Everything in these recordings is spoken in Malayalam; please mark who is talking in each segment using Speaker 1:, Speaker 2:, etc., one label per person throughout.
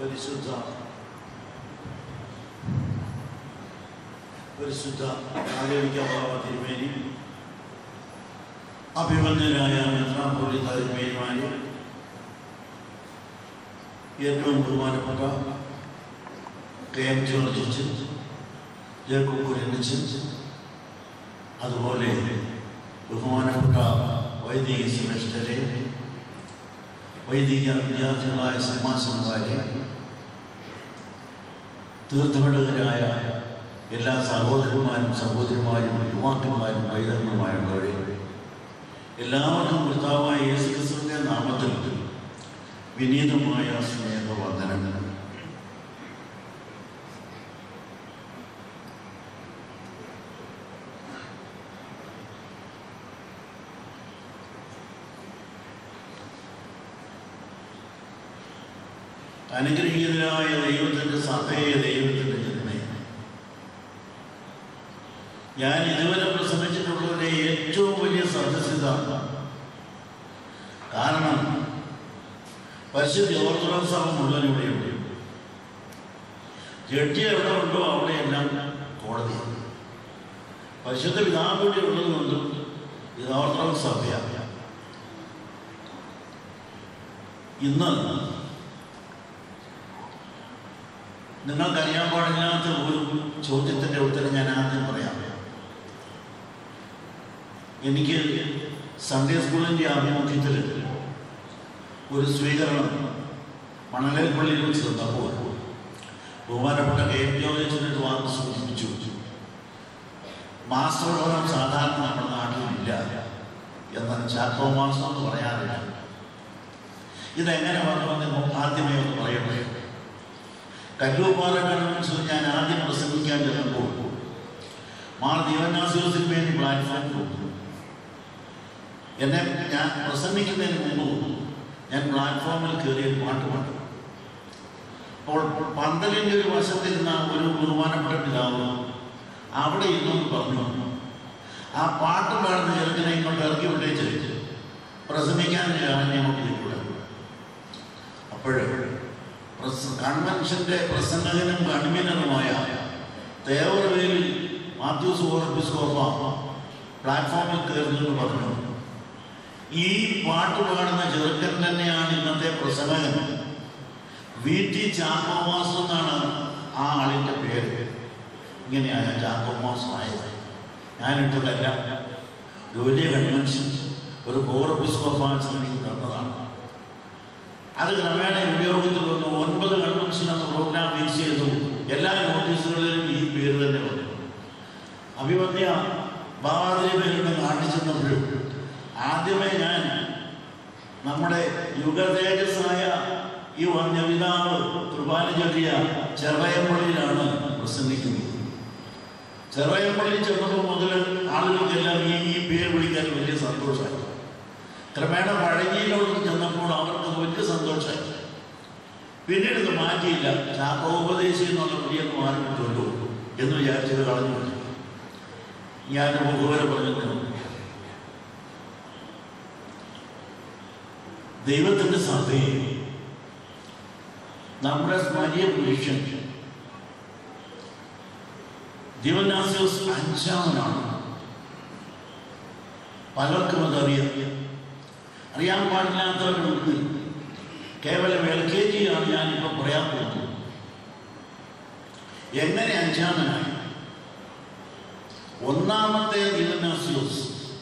Speaker 1: പരിശുദ്ധ പരിശുദ്ധ ആലോചിക്കാവുന്ന തിരുമേനി അഭിമന്യനായ മെത്രാപ്പൊലിത്ത തിരുമേനിമാരെ ഏറ്റവും ബഹുമാനപ്പെട്ട കെ എം ജോർജിച്ച് ജേക്കബ് കുര്യനിച്ച് അതുപോലെ ബഹുമാനപ്പെട്ട വൈദിക സെമിസ്റ്ററെ വൈദിക വിദ്യാർത്ഥികളായ സമാസന്മാരെ തീർത്ഥമെടുകരായ എല്ലാ സഹോദരന്മാരും സഹോദരിമാരും യുവാക്കന്മാരും വൈദന്യന്മാരുള്ളവരെ എല്ലാവർക്കും കർത്താവായ യേശു ക്രിസ്തുവിന്റെ നാമത്തിൽ വിനീതമായ സ്നേഹവന്ദനങ്ങൾ അനുഗ്രഹീതനായ ദൈവത്തിന്റെ സഭയെ ദൈവത്തിന്റെ ജന്മയെ ഞാൻ ഇതുവരെ പ്രസംഗിച്ചിട്ടുള്ളതിലെ ഏറ്റവും വലിയ സദസ്യത കാരണം പരിശുദ്ധ ഓർത്തഡോക്സ് സഭ മുഴുവൻ ഇവിടെയുണ്ട് ജഡ്ജി എവിടെ ഉണ്ടോ അവിടെയെല്ലാം കോടതിയാണ് പരിശുദ്ധ പിതാവ് കൂടി ഉള്ളതുകൊണ്ടും ഇത് ഓർത്തഡോക്സ് സഭയാണ് ഇന്ന് നിങ്ങൾക്കറിയാൻ പാടില്ലാത്ത ഒരു ചോദ്യത്തിൻ്റെ ഉത്തരം ഞാൻ ആദ്യം പറയാം എനിക്ക് സൺഡേ സ്കൂളിൻ്റെ ആഭിമുഖ്യത്തിൽ ഒരു സ്വീകരണം മണലേൽ പള്ളിയിൽ വെച്ച് തന്നപ്പോൾ ബഹുമാനപ്പെട്ട കെ എം ജോർജിന്റെ വാക്ക് സൂചിപ്പിച്ചു മാസ്റ്റർ ഭവനം സാധാരണ നമ്മുടെ നാട്ടിലില്ല എന്നാൽ ചാക്കോ മാസ്റ്റർ എന്ന് പറയാറില്ല ഇതെങ്ങനെ വന്നുവെന്ന് ആദ്യമേ ഒന്ന് പറയട്ടെ കല്ലൂപ്പാറ കൺവെൻഷൻ ഞാൻ ആദ്യം പ്രസംഗിക്കാൻ ചെന്നപ്പോൾ മാർ ദീവനാസിയോസിന് വേണ്ടി പ്ലാറ്റ്ഫോം കൊടുത്തു എന്നെ ഞാൻ പ്രസംഗിക്കുന്നതിന് മുമ്പ് ഞാൻ പ്ലാറ്റ്ഫോമിൽ കയറി പാട്ട് പാട്ടു അപ്പോൾ പന്തലിൻ്റെ ഒരു വശത്തിരുന്ന ഒരു ബഹുമാനപ്പെട്ട പിതാവ് അവിടെ ഇരുന്നു പറഞ്ഞു ആ പാട്ട് പാടുന്ന ചെറുക്കനെ ഇങ്ങോട്ട് ഇറക്കി വിട്ടേച്ച് പ്രസംഗിക്കാൻ ഞാൻ അങ്ങോട്ട് കൂടെ അപ്പോഴേ കൺവെൻഷന്റെ പ്രസംഗകനും കൺവീനറുമായ തേവറവേലിൽ മാത്യൂസ് ഓർപ്പിസ്കോപ്പ പ്ലാറ്റ്ഫോമിൽ കയറുന്നു പറഞ്ഞു ഈ പാട്ട് പാടുന്ന ചെറുക്കൻ തന്നെയാണ് ഇന്നത്തെ പ്രസംഗകൻ വി ടി ചാക്കോമാസ് എന്നാണ് ആ ആളിൻ്റെ പേര് ഇങ്ങനെയാണ് ചാക്കോമാസ് ആയത് ഞാനിട്ടതല്ല ഒരു വലിയ കൺവെൻഷൻ ഒരു കോറപ്പിസ്കോപ്പാൻസ് എനിക്ക് തന്നതാണ് അത് ക്രമേണ ഉപയോഗത്തിൽ വന്നു ഒൻപത് കൺവെൻഷൻ എന്ന പ്രോഗ്രാം ഫിക്സ് ചെയ്തു എല്ലാ നോട്ടീസുകളിലും ഈ പേര് തന്നെ വന്നു അഭിമന്യ ബാബാദേവിനെ കാണിച്ചെന്നപ്പോഴും ആദ്യമേ ഞാൻ നമ്മുടെ യുഗതേജസ്സായ ഈ വന്യപിതാവ് കുർബാന ചൊല്ലിയ ചെറയമ്പള്ളിയിലാണ് പ്രസംഗിക്കുന്നത് ചെറയമ്പള്ളി ചെന്നപ്പോൾ മുതൽ ആളുകൾക്കെല്ലാം ഈ ഈ പേര് വിളിക്കാൻ വലിയ സന്തോഷമായി ക്രമേണ പഴങ്ങിയിലോട്ട് ചെന്നപ്പോൾ അവർക്ക് വലിയ സന്തോഷമായി പിന്നീട് ഇത് മാറ്റിയില്ല ശാഖോപദേശി എന്നുള്ള പുതിയൊന്ന് മാറിയിട്ടുള്ളൂ എന്ന് വിചാരിച്ചത് കളഞ്ഞു ഞാൻ മുഖവരെ പറഞ്ഞിട്ടുണ്ട് ദൈവത്തിന്റെ സഭയെ നമ്മുടെ വലിയ പുരുഷൻ ദിവനാസിയോസ് അഞ്ചാമനാണ് പലർക്കും അതറിയാം അറിയാൻ പാടില്ലാത്തവരുണ്ട് കേവലം എൽ കെ ജി ആണ് ഞാനിപ്പോൾ പറയാൻ പോകുന്നത് എങ്ങനെ അഞ്ചാമനായി ഒന്നാമത്തെ ദിവനാസിയോസ്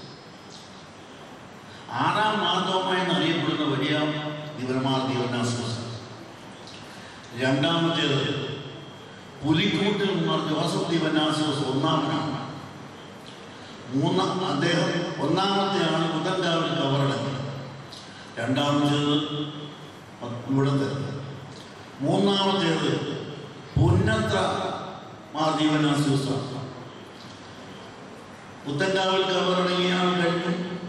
Speaker 1: ആറാം മാർദ്ദവമായി എന്നറിയപ്പെടുന്ന വലിയ ദിവനമാർ ദിവനാസിയോസ് രണ്ടാമത്തേത് പുലിക്കൂട്ടിൽ മാർ ജോസഫ് ദിവനാസിയോസ് ഒന്നാമനാണ് മൂന്നാം അദ്ദേഹം ഒന്നാമത്തെ ആണ് മുതങ്കാവിൽ കവറടങ്ങി രണ്ടാമത്തേത് ഇവിടുത്തെ മൂന്നാമത്തേത് പുന്നത്ര മാധീവനാസ്യൂസാണ് പുത്തങ്കാവിൽ കവറടങ്ങിയാണ് കഴിഞ്ഞു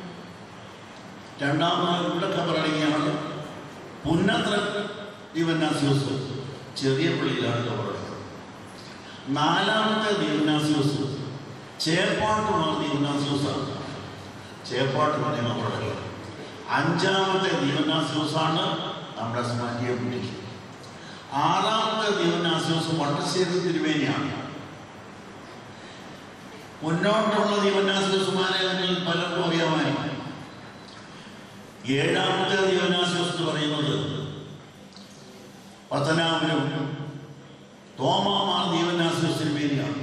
Speaker 1: രണ്ടാമത് ഇവിടെ കവറടങ്ങിയാണ് പുന്നത്ര ദീവനാസ്യൂസ് ചെറിയ പള്ളിയിലാണ് കവറടങ്ങിയത് നാലാമത്തെ ദീവനാസ്യൂസ് ചേപ്പാട്ട് മാർ ദീവനാസ്യൂസാണ് ചേപ്പാട്ട് പറഞ്ഞ കവറടങ്ങിയത് അഞ്ചാമത്തെ ദീവനാസ്യൂസാണ് നമ്മുടെ സ്മാരിയെ പിടിക്കും ആറാമത്തെ ദീവനാശ്വാസം വട്ടശ്ശേരി തിരുവേനിയാണ് മുന്നോട്ടുള്ള ദീവനാശ്വാസമാരെ നിങ്ങൾ പലർക്കും അറിയാമായിരിക്കും ഏഴാമത്തെ ദീവനാശ്വാസം എന്ന് പറയുന്നത് പത്തനാപുരം തോമാമാർ ദീവനാശ്വാസ തിരുവേനിയാണ്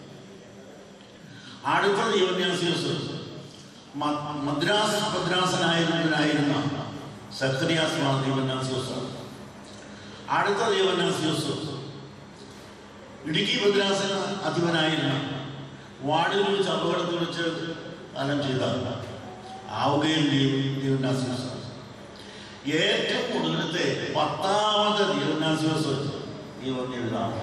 Speaker 1: അടുത്ത ദീവന്യാസ്യോസ് മ- മദ്രാസ് ഭദ്രാസനായിരുന്നവനായിരുന്ന സക്രിയാസ് മാർ ദീവന്യാസ്യോസ് അടുത്ത ദീവന്യാസ്യോസ് ഇടുക്കി ഭദ്രാസന അധിപനായിരുന്ന വാർഡിൽ വെച്ച് അപകടത്തിൽ വെച്ച് കാലം ചെയ്ത ആവുകയും ദീവന്യാസ്യോസ് ഏറ്റവും ഒടുവിലത്തെ പത്താമത്തെ ദീവന്യാസ്യോസ് ഈ പറഞ്ഞ ഇതാണ്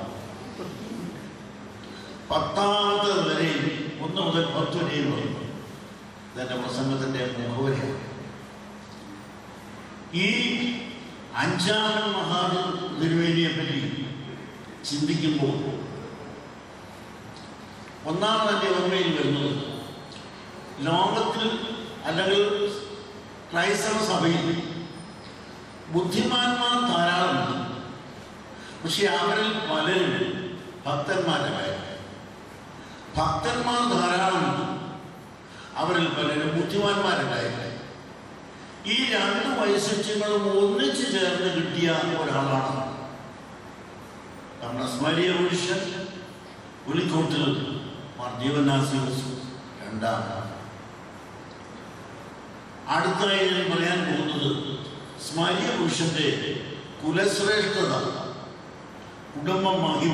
Speaker 1: പത്താമത്തെ വരെയും ഒന്ന് മുതൽ പത്ത് വരെയും വന്നു ഇതെന്റെ പ്രസംഗത്തിന്റെ മുഖവരിയാണ് ഈ അഞ്ചാമൻ മഹാ തിരുവേദിയെ പറ്റി ചിന്തിക്കുമ്പോൾ ഒന്നാമത് എൻ്റെ ഓർമ്മയിൽ വരുന്നത് ലോകത്തിൽ അല്ലെങ്കിൽ ക്രൈസ്തവ സഭയിൽ ബുദ്ധിമാന്മാർ ധാരാളമുണ്ട് പക്ഷെ അവരിൽ പലരും ഭക്തന്മാരായിരുന്നു ഭക്തന്മാർ ധാരാളമുണ്ട് അവരിൽ പലരും ബുദ്ധിമാന്മാരുണ്ടായില്ല ഈ രണ്ട് വൈശിഷ്ട്യങ്ങളും ഒന്നിച്ചു ചേർന്ന് കിട്ടിയ ഒരാളാണ് നമ്മുടെ സ്മരിയ പുരുഷൻ പുലിക്കോട്ടിൽ മാർ ജീവനാസിയോസ് രണ്ടാമതാണ് അടുത്തായി ഞാൻ പറയാൻ പോകുന്നത് സ്മരിയ പുരുഷന്റെ കുലശ്രേഷ്ഠത കുടുംബ മഹിമ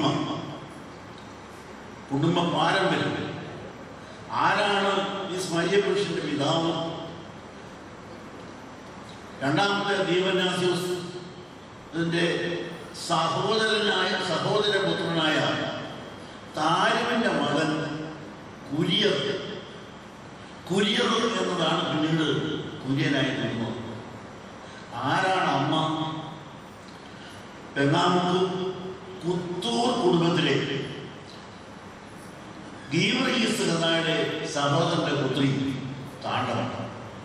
Speaker 1: കുടുംബ പാരമ്പര്യം ആരാണ് ഈ സ്മരിയ പുരുഷന്റെ പിതാവ് രണ്ടാമത്തെ ദീപന്യാസ്യോസ് ഇതിന്റെ സഹോദരനായ സഹോദരപുത്രനായ താരുവിന്റെ മകൻ കുര്യർ കുര്യർ എന്നതാണ് പിന്നീട് കുര്യനായി തീർന്നത് ആരാണ് അമ്മ പെങ്ങാമുക്ക് പുത്തൂർ കുടുംബത്തിലെ ഗീവർഗീസ് കഥായുടെ സഹോദരന്റെ പുത്രി താണ്ഡവം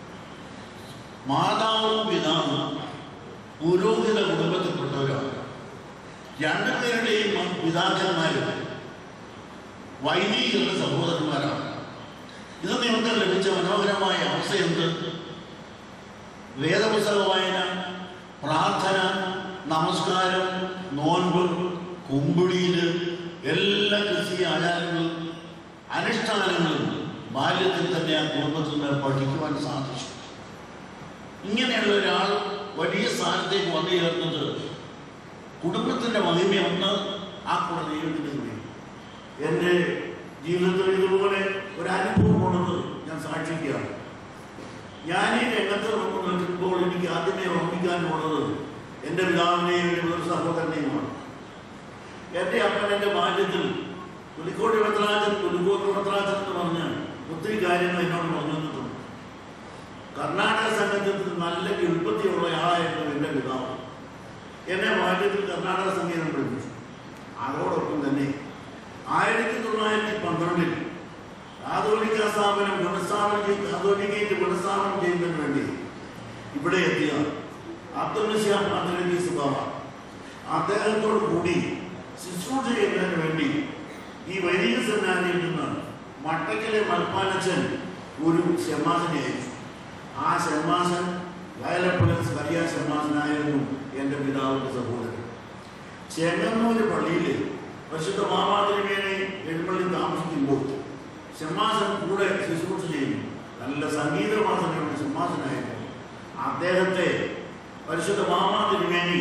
Speaker 1: മാതാവും പിതാവും പുരോഹിത കുടുംബത്തിൽപ്പെട്ടവരാണ് രണ്ടുപേരുടെയും പിതാക്കന്മാരും വൈദികരുടെ സഹോദരന്മാരാണ് ഇത് നിമിത്തം ലഭിച്ച മനോഹരമായ അവസ്ഥ എന്ത് വേദപുസ്തക വായന പ്രാർത്ഥന നമസ്കാരം നോൻപ് കുമ്പിടിയില് എല്ലാ ക്രിസ്തീയ ആചാരങ്ങളും അനുഷ്ഠാനങ്ങളും ബാല്യത്തിൽ തന്നെ ആ കുടുംബത്തിൽ നിന്ന് പഠിക്കുവാൻ സാധിച്ചു ഇങ്ങനെയുള്ള ഒരാൾ വലിയ സ്ഥാനത്തേക്ക് വന്നു ചേർന്നത് കുടുംബത്തിന്റെ മഹിമ ഒന്ന് ആ കൂടെ ദൈവത്തിന്റെ കൂടി എൻ്റെ ജീവിതത്തിൽ ഇതുപോലെ ഒരു അനുഭവം ഉള്ളത് ഞാൻ സാക്ഷിക്കുകയാണ് ഞാൻ ഈ രംഗത്ത് വന്ന് നിൽക്കുമ്പോൾ എനിക്ക് ആദ്യമേ ഓർമ്മിക്കാനുള്ളത് എൻ്റെ പിതാവിനെയും എൻ്റെ ഒരു സഹോദരനെയുമാണ് എൻ്റെ അപ്പൻ എൻ്റെ ബാല്യത്തിൽ പുലിക്കോട് വെത്രാജൻ പുലിക്കോട് വെത്രാജൻ എന്ന് പറഞ്ഞ് ഒത്തിരി കാര്യങ്ങൾ എന്നോട് പറഞ്ഞു തന്നിട്ടുണ്ട് കർണാടക സംഗീതത്തിൽ നല്ല ഉൽപ്പത്തിയുള്ള ആളായിരുന്നു എൻ്റെ പിതാവ് എന്നെ ബാല്യത്തിൽ കർണാടക സംഗീതം പഠിപ്പിച്ചു അതോടൊപ്പം തന്നെ ആയിരത്തി തൊള്ളായിരത്തി പന്ത്രണ്ടിൽ കാതോലിക്ക സ്ഥാപനം പുനഃസ്ഥാപനം ചെയ്ത് കാതോലിക്കയിട്ട് പുനഃസ്ഥാപനം ചെയ്യുന്നതിന് വേണ്ടി ഇവിടെ എത്തിയ അബ്ദുൽ നസ്യാം അതിലി സുബാവ അദ്ദേഹത്തോട് കൂടി ശുശ്രൂഷ ചെയ്യുന്നതിന് വേണ്ടി ഈ വൈദിക സെമിനാരിയിൽ നിന്ന് മട്ടക്കിലെ മൽപ്പാനച്ചൻ ഒരു ഷെമാസിനെ അയച്ചു ആ ഷെമാസൻ വയലപ്പുഴ വലിയ ഷെമാസനായിരുന്നു എൻ്റെ പിതാവിൻ്റെ സഹോദരൻ ചെങ്ങന്നൂര് പള്ളിയിൽ പരിശുദ്ധ മാമാതിരിമേനെ എഴുപള്ളി താമസിക്കുമ്പോൾ ഷെമാസൻ കൂടെ ശുശ്രൂഷ ചെയ്യുന്നു നല്ല സംഗീതവാസനയുള്ള ഷെമാസനായിരുന്നു അദ്ദേഹത്തെ പരിശുദ്ധ മാമാതിരിമേനി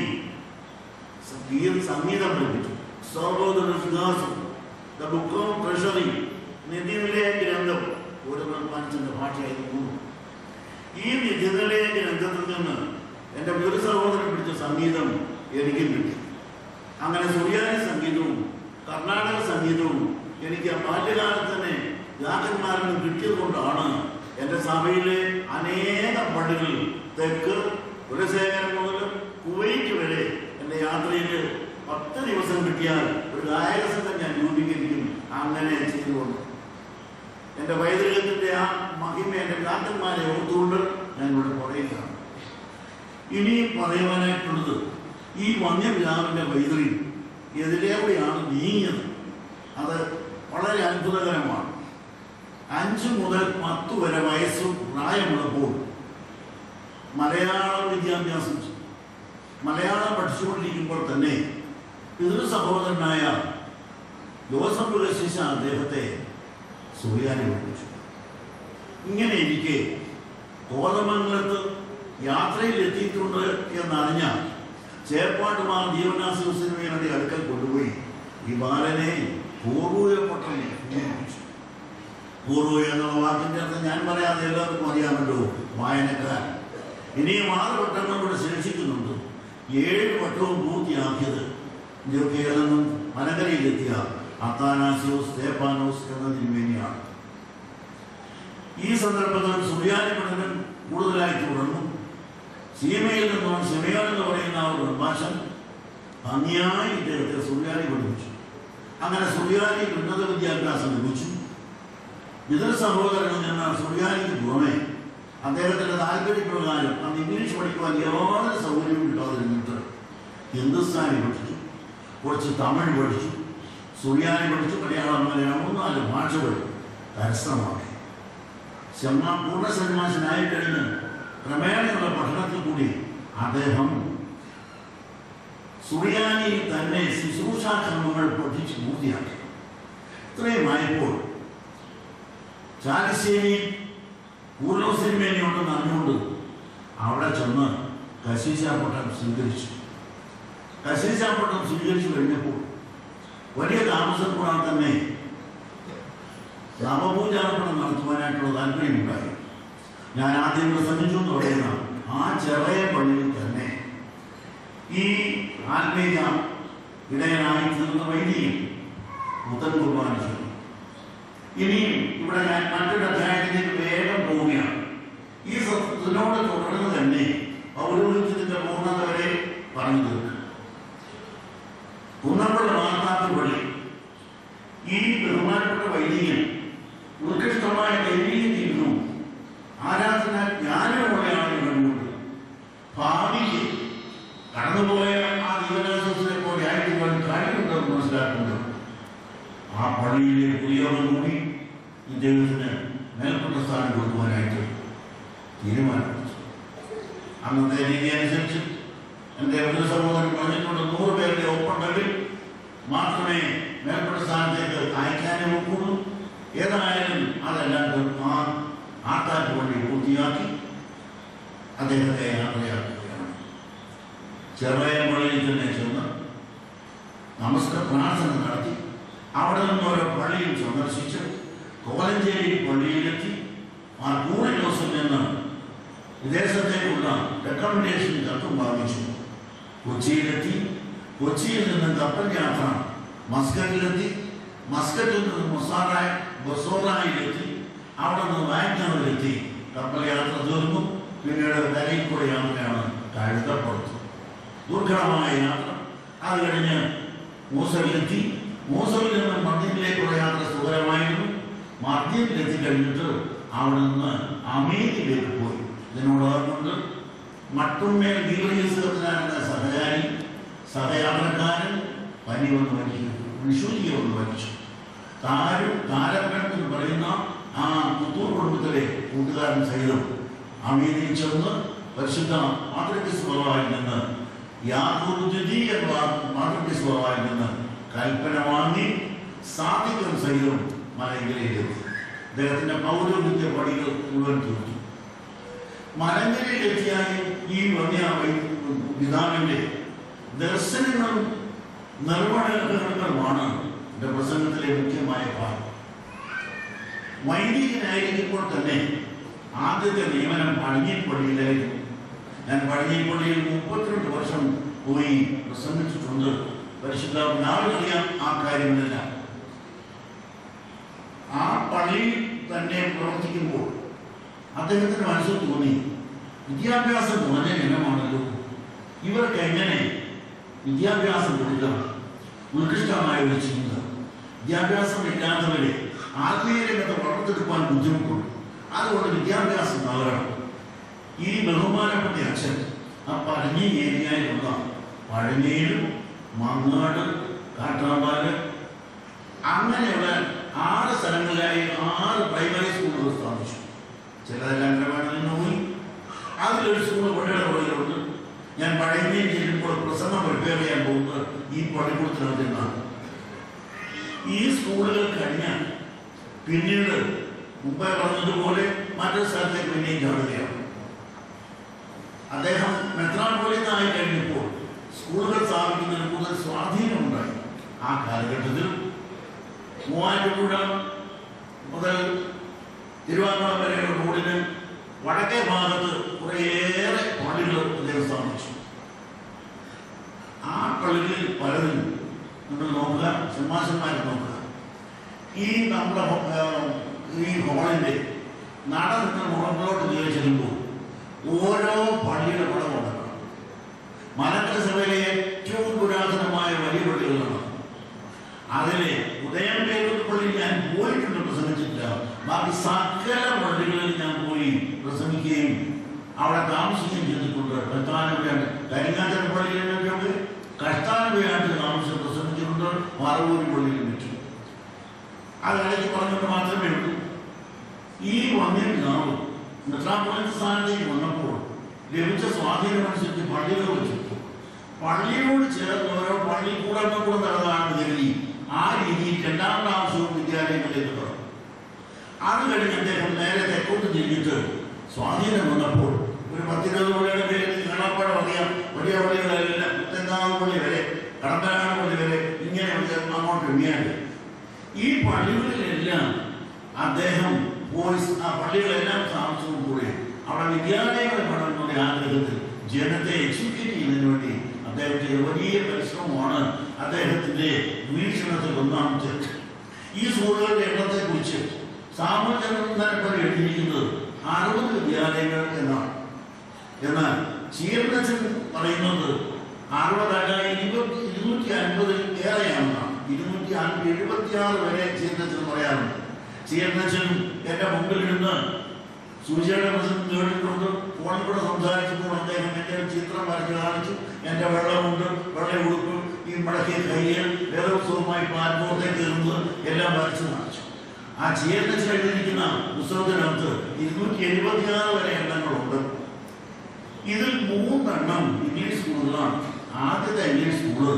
Speaker 1: സംഗീതം പഠിപ്പിച്ചു സർവോദര സുഹാസം ദ ബുക്ക് ഓഫ് ട്രഷറി നിധിനിലയ ഗ്രന്ഥം ഒരു മനുഷ്യന്റെ ഭാഷയായിരുന്നു ഈ നിധിനിലയ ഗ്രന്ഥത്തിൽ നിന്ന് എൻ്റെ ഒരു സഹോദരൻ പിടിച്ച സംഗീതം എനിക്കും കിട്ടി അങ്ങനെ സുറിയാനി സംഗീതവും കർണാടക സംഗീതവും എനിക്ക് ആ ബാല്യകാലത്ത് തന്നെ ഗായകന്മാരിൽ നിന്ന് കിട്ടിയത് കൊണ്ടാണ് എൻ്റെ സഭയിലെ അനേക പള്ളികൾ തെക്ക് കുലശേഖരം മുതൽ കുവൈറ്റ് വരെ എൻ്റെ യാത്രയിൽ പത്ത് ദിവസം കിട്ടിയാൽ ഒരു ഗായക സംഘം ഞാൻ രൂപീകരിക്കും അങ്ങനെ ചെയ്തുകൊണ്ട് എൻ്റെ പൈതൃകത്തിൻ്റെ ആ മഹിമ എൻ്റെ ഗായകന്മാരെ ഓർത്തുകൊണ്ട് ഞാൻ ഇവിടെ പറയുകയാണ് ഇനിയും പറയുവാനായിട്ടുള്ളത് ഈ വന്യപിതാവിൻ്റെ വൈദ്യുതി എതിരെയാണ് നീങ്ങിയത് അത് വളരെ അത്ഭുതകരമാണ് അഞ്ച് മുതൽ പത്ത് വരെ വയസ്സ് പ്രായമുള്ളപ്പോൾ മലയാള വിദ്യാഭ്യാസം ചെയ്തു. മലയാളം പഠിച്ചുകൊണ്ടിരിക്കുമ്പോൾ തന്നെ പിതൃ സഹോദരനായ ജോസഫ് കശിശ അദ്ദേഹത്തെ സൂര്യാനെ പഠിപ്പിച്ചു ഇങ്ങനെ ഇരിക്കെ കോതമംഗലത്ത് യാത്രയിൽ എത്തിയിട്ടുണ്ട് എന്നറിഞ്ഞ ചേപ്പാട്ടുമാർ ജീവനാസ സിനിമയുടെ അടുക്കൽ കൊണ്ടുപോയി ഈ ബാലനെ പൂർവ്വ പട്ടണം ഏൽപ്പിച്ചു പൂർവ്വ എന്നുള്ള വാക്കിന്റെ അർത്ഥം ഞാൻ പറയാതെ എല്ലാവർക്കും അറിയാമല്ലോ വായനക്കാർ ഇനിയും ആറ് വട്ടങ്ങൾ കൂടെ ശേഷിക്കുന്നുണ്ട് ഏഴ് വട്ടവും പൂർത്തിയാക്കിയത് കേരളം മലകരയിലെത്തിയ അത്താനാസിയോസ് സ്തേപ്പാനോസ് എന്ന തിരുമേനിയാണ് ഈ സന്ദർഭത്തിൽ സുറിയാനി പഠനം കൂടുതലായി തുടർന്നു സീമയിൽ നിന്നും സെമിയോൻ എന്ന് പറയുന്ന ആ ഒരു ഭാഷൻ ഭംഗിയായി ഇദ്ദേഹത്തെ സുറിയാനി പഠിപ്പിച്ചു അങ്ങനെ സുറിയാനി ഉന്നത വിദ്യാഭ്യാസം ലഭിച്ചു ഇതര സഹോദരനിൽ നിന്ന് സുറിയാനിക്ക് പുറമെ അദ്ദേഹത്തിന്റെ താല്പര്യപ്രകാരം അന്ന് ഇംഗ്ലീഷ് പഠിക്കുവാൻ യാതൊരു സൗകര്യവും കിട്ടാതിരുന്നിട്ട് ഹിന്ദുസ്ഥാനി പഠിച്ചു കുറച്ച് തമിഴ് പഠിച്ചു സുറിയാനി പഠിച്ചു മലയാളം മലയാളം മൂന്നാല് ഭാഷകൾ കരസ്ഥമാക്കി ശർമ്മ പൂർണ്ണ സന്യാസനായി കഴിഞ്ഞ് ക്രമേണയുള്ള പഠനത്തിൽ കൂടി അദ്ദേഹം സുറിയാനിയിൽ തന്നെ ശുശ്രൂഷാക്രമങ്ങൾ പഠിച്ച് പൂർത്തിയാക്കി ഇത്രയുമായപ്പോൾ ചാലശ്ശേരി പൂർണ്ണ സിനിമേനെയുണ്ടെന്ന് അറിഞ്ഞുകൊണ്ട് അവിടെ ചെന്ന് കശീശാപ്പട്ടം സ്വീകരിച്ചു കശീശാപ്പട്ടം സ്വീകരിച്ചു കഴിഞ്ഞപ്പോൾ വലിയ താമസം കൂടാതെ തന്നെ നവപൂജാർപ്പണം നടത്തുവാനായിട്ടുള്ള താല്പര്യമുണ്ടായി ഞാൻ ആദ്യം പ്രസംഗിച്ചു എന്ന് പറയുന്ന ആ ചെറിയ പള്ളിയിൽ തന്നെ ഈ ആത്മീയ ഇടയനായി തീർന്ന വൈദികൻ പുത്തൻ കുർബാന ചൊല്ലി ഇനിയും ഇവിടെ ഞാൻ മറ്റൊരു അധ്യായത്തിലേക്ക് വേഗം പോവുകയാണ് ഈ സത്യത്തിനോട് തുടർന്ന് തന്നെ പൗരോഹിത്യത്തിന്റെ പൂർണ്ണത വരെ പറഞ്ഞു തീർക്കും കുന്നപ്പുള്ള മാതാപ്പ് പള്ളി ഈ ബഹുമാനപ്പെട്ട വൈദികൻ ഉത്കൃഷ്ടമായ ദൈവീക ജീവിതവും ആരാധന ജ്ഞാനമുള്ള ആളുകൾ കണ്ടുകൊണ്ട് ഭാവിക്ക് കടന്നുപോയ ആ ദീവനാശത്തിനെ പോലെ ആയിരിക്കുവാൻ കാര്യമുണ്ടെന്ന് മനസ്സിലാക്കുന്നത് ആ പള്ളിയിലെ പുതിയോടും കൂടി ഇദ്ദേഹത്തിന് മേൽപ്പെട്ട സ്ഥാനം കൊടുക്കുവാനായിട്ട് തീരുമാനിച്ചു അന്നത്തെ രീതി അനുസരിച്ച് എൻ്റെ ഒരു സഹോദരൻ പറഞ്ഞിട്ടുണ്ട് നൂറ് പേരുടെ ഒപ്പുണ്ടെങ്കിൽ മാത്രമേ മേൽപ്പെട്ട സ്ഥാനത്തേക്ക് അയക്കാനേ ഒക്കുള്ളൂ ഏതായാലും അതെല്ലാം ആ ആൾക്കാർക്ക് വേണ്ടി പൂർത്തിയാക്കി അദ്ദേഹത്തെ യാത്രയാക്കുകയാണ് ചെറിയ പള്ളിയിൽ തന്നെ ചെന്ന് നമസ്കാര പ്രാർത്ഥന നടത്തി അവിടെ നിന്ന് ഓരോ പള്ളിയിൽ സന്ദർശിച്ച് കോലഞ്ചേരി പള്ളിയിലെത്തി ആ കൂറി ദിവസം നിന്ന് വിദേശത്തേക്കുള്ള റെക്കമെൻഡേഷൻ കത്തും വാങ്ങിച്ചു കൊച്ചിയിലെത്തി കൊച്ചിയിൽ നിന്ന് കപ്പൽ യാത്ര മസ്കറ്റിലെത്തി മസ്കറ്റിൽ നിന്ന് മൊസാറായി ബൊസോറായിലെത്തി അവിടെ നിന്ന് വായനാവിലെത്തി കപ്പൽ യാത്ര തീർന്നു പിന്നീട് കരയിൽ കൂടെ യാത്രയാണ് കഴുതപ്പുറത്ത് ദുർഘടമായ യാത്ര അത് കഴിഞ്ഞ് മൂസലിലെത്തി മൂസലിൽ നിന്ന് മദ്യത്തിലേക്കുള്ള യാത്ര സുഖകരമായിരുന്നു മദ്യത്തിലെത്തി കഴിഞ്ഞിട്ട് അവിടെ നിന്ന് അമേരിക്കയിലേക്ക് പോയി ഇതിനോടൊപ്പം മട്ടുമേൽ ഗീവരീസുകാരൻ്റെ സഹചാരി സഹയാത്രക്കാരൻ പനി വന്ന് മരിച്ചു വിഷുജി വന്ന് മരിച്ചു താരും താരപ്പൻ എന്ന് പറയുന്ന ആ പുത്തൂർ കുടുംബത്തിലെ കൂട്ടുകാരൻ സഹിതം അമേരിക്കയിൽ ചെന്ന് പരിശുദ്ധ മാതൃക്രിസ് ഭഗവാനിൽ നിന്ന് യാതൊരു ദ്വിതീയ മാതൃക്രിസ് ഭഗവാനിൽ നിന്ന് കൽപ്പന വാങ്ങി സാധിക്കും സഹിതം മലങ്കരയിലെത്തി അദ്ദേഹത്തിന്റെ പൗരോഹിത്യ പണികൾ മുഴുവൻ തീർത്തു മലങ്കരയിലെത്തിയാൽ ഈ വന്യ പിതാവിന്റെ ദർശനങ്ങളും നിർവഹണങ്ങളുമാണ് എന്റെ പ്രസംഗത്തിലെ മുഖ്യമായ ഭാഗം വൈദികനായിരിക്കുമ്പോൾ തന്നെ ആദ്യത്തെ നിയമനം പഴഞ്ഞിപ്പള്ളിയിലായിരുന്നു ഞാൻ പഴഞ്ഞിപ്പള്ളിയിൽ മുപ്പത്തിരണ്ട് വർഷം പോയി പ്രസംഗിച്ചിട്ടുണ്ട് പരിശുദ്ധ നാളറിയാം ആ കാര്യങ്ങളെല്ലാം ആ പള്ളിയിൽ തന്നെ പ്രവർത്തിക്കുമ്പോൾ അദ്ദേഹത്തിന് മനസ്സിൽ തോന്നി വിദ്യാഭ്യാസം കുറഞ്ഞ ജനമാണല്ലോ ഇവർക്ക് എങ്ങനെ വിദ്യാഭ്യാസം കൊടുക്കാം ഉത്കൃഷ്ടമായ ഒരു ചിന്ത വിദ്യാഭ്യാസം ഇല്ലാത്തവരെ ആത്മീയ രംഗത്ത് വളർത്തെടുക്കാൻ ബുദ്ധിമുട്ടുണ്ട് അതുകൊണ്ട് വിദ്യാഭ്യാസം നൽകണം ഈ ബഹുമാനപ്പെട്ട അച്ഛൻ ആ പറഞ്ഞ ഏരിയയിലുള്ള പഴനിയിലും മങ്ങാട് കാട്ടാമ്പാല് അങ്ങനെയുള്ള ആറ് സ്ഥലങ്ങളിലായി ആറ് പ്രൈമറി സ്കൂളുകൾ സ്ഥാപിച്ചു ചിലതെല്ലാം ഇടപാടിൽ നിന്ന് പോയി അതിലൊരു സ്കൂൾ പള്ളിയുടെ പുറകിലുണ്ട് ഞാൻ പഴനിയിൽ ചെല്ലുമ്പോൾ പ്രസംഗം പ്രിപ്പയർ ചെയ്യാൻ പോകുന്നത് ഈ പള്ളിക്കൂടത്തിനകത്ത് നിന്നാണ് ഈ സ്കൂളുകൾ കഴിഞ്ഞാൽ പിന്നീട് മുമ്പേ പറഞ്ഞതുപോലെ മറ്റൊരു സ്ഥലത്തേക്ക് പിന്നെയും ചാടുകയാണ് അദ്ദേഹം മെത്രാപോലിത്തായി കഴിഞ്ഞപ്പോൾ സ്കൂളുകൾ സ്ഥാപിക്കുന്നതിന് കൂടുതൽ സ്വാധീനമുണ്ടായി ആ കാലഘട്ടത്തിൽ മൂവാറ്റുപുഴ മുതൽ തിരുവാങ്കുളം വരെയുള്ള റോഡിന് വടക്കേ ഭാഗത്ത് കുറേയേറെ പള്ളികൾ അദ്ദേഹം സ്ഥാപിച്ചു ആ പള്ളികളിൽ പലതും നമ്മൾ നോക്കുക സിംഹാസന്മാരെ നോക്കുക ഈ നമ്മുടെ ഹോ- ആ, ഈ ഹോളിന്റെ നട നിന്ന് മുളകിലോട്ട് കയറി ചെല്ലുമ്പോൾ ഓരോ പള്ളിയുടെ പടം ഉണ്ടാക്കണം മലക്കര സഭയിലെ ഏറ്റവും പുരാതനമായ വലിയ പള്ളികളാണ് അതിലെ ഉദയം പേരൂർ പള്ളിയിൽ ഞാൻ പോയിട്ടുണ്ട് പ്രസംഗിച്ചിട്ടില്ല ബാക്കി സകല പള്ളികളിൽ ഞാൻ പോയി പ്രസംഗിക്കുകയും അവിടെ താമസിക്കുകയും ചെയ്തിട്ടുണ്ട് കഷ്ടാനുഭയാണ് കരിങ്ങാഞ്ചന പള്ളിയിലൊക്കെ കഷ്ടാനുഭയായിട്ട് താമസിച്ച് പ്രസംഗിച്ചിട്ടുണ്ട് പറവൂരി പള്ളിയിൽ വെച്ചു അത് ഇടയ്ക്ക് പറഞ്ഞിട്ട് മാത്രമേ ഉള്ളൂ ഈ വന്നിരുന്നാളും മെത്രാപ്പൊലിത്ത സ്ഥാനത്തേക്ക് വന്നപ്പോൾ ലഭിച്ച സ്വാധീനമനുസരിച്ച് പള്ളികൾ വെച്ചു പള്ളിയോട് ചേർന്ന് ഓരോ പള്ളി കൂടെ കൂടെ നടന്നതാണെന്ന് കരുതി ആ രീതിയിൽ രണ്ടാം പ്രാവശ്യവും വിദ്യാലയങ്ങളിലേക്ക് തുറന്നു അത് കഴിഞ്ഞ് അദ്ദേഹം നേരെ തെക്കോട്ട് തിരിഞ്ഞിട്ട് സ്വാധീനം വന്നപ്പോൾ ഒരു പത്തിരുപത് പള്ളിയുടെ പേര് കാണാപ്പാടം അറിയാം വലിയ പള്ളികളെല്ലാം തെങ്ങാവ് പള്ളി വരെ കടമ്പനാട് പള്ളി വരെ ഇങ്ങനെ അങ്ങോട്ട് എണ്ണിയാണ്ട് ഈ പള്ളികളിലെല്ലാം അദ്ദേഹം പോയി ആ പള്ളികളെല്ലാം താമസവും കൂടി അവിടെ വിദ്യാലയങ്ങൾ പണമെന്നുള്ള ആഗ്രഹത്തിൽ ജനത്തെ എക്സിക്യൂട്ട് ചെയ്യുന്നതിന് വേണ്ടി അദ്ദേഹത്തിന്റെ വലിയ പരിശ്രമമാണ് അദ്ദേഹത്തിന്റെ വീക്ഷണത്തിൽ ഒന്നാമത്തെ ഈ സ്കൂളുകളുടെ എണ്ണത്തെ കുറിച്ച് സാമൂഹ്യപരം എഴുതിയിരിക്കുന്നത് അറുപത് വിദ്യാലയങ്ങൾ എന്നാണ് എന്നാൽ ചീർണച്ചൻ പറയുന്നത് അറുപതല്ല ഇരുപത്തി ഇരുന്നൂറ്റി അൻപതിൽ ഏറെയാണെന്നാണ് ഇരുന്നൂറ്റി അൻപത് എഴുപത്തിയാറ് വരെ ചീർണച്ചൻ പറയാറുണ്ട് ചീർണച്ചൻ എന്റെ മുമ്പിൽ നിന്ന് സൂചിയുടെ പ്രസംഗം കേട്ടിട്ടുണ്ട് ഫോണിൽ കൂടെ സംസാരിച്ചപ്പോൾ അദ്ദേഹം എന്റെ ഒരു ചിത്രം വരച്ച് കാണിച്ചു എന്റെ വെള്ളമുണ്ട് വെള്ള ഉടുപ്പ് ഈ മടക്കിയ കയ്യിൽ വേദോത്സവമായി പ്ലാറ്റ്ഫോർത്തേക്ക് കയറുന്നത് എല്ലാം വരച്ച് കാണിച്ചു ആ ചീർണച്ചൻ എഴുതിയിരിക്കുന്ന പുസ്തകത്തിനകത്ത് ഇരുന്നൂറ്റി എഴുപത്തിയാറ് വരെ എണ്ണങ്ങളുണ്ട് ഇതിൽ മൂന്നെണ്ണം ഇംഗ്ലീഷ് സ്കൂളുകളാണ് ആദ്യത്തെ ഇംഗ്ലീഷ് സ്കൂള്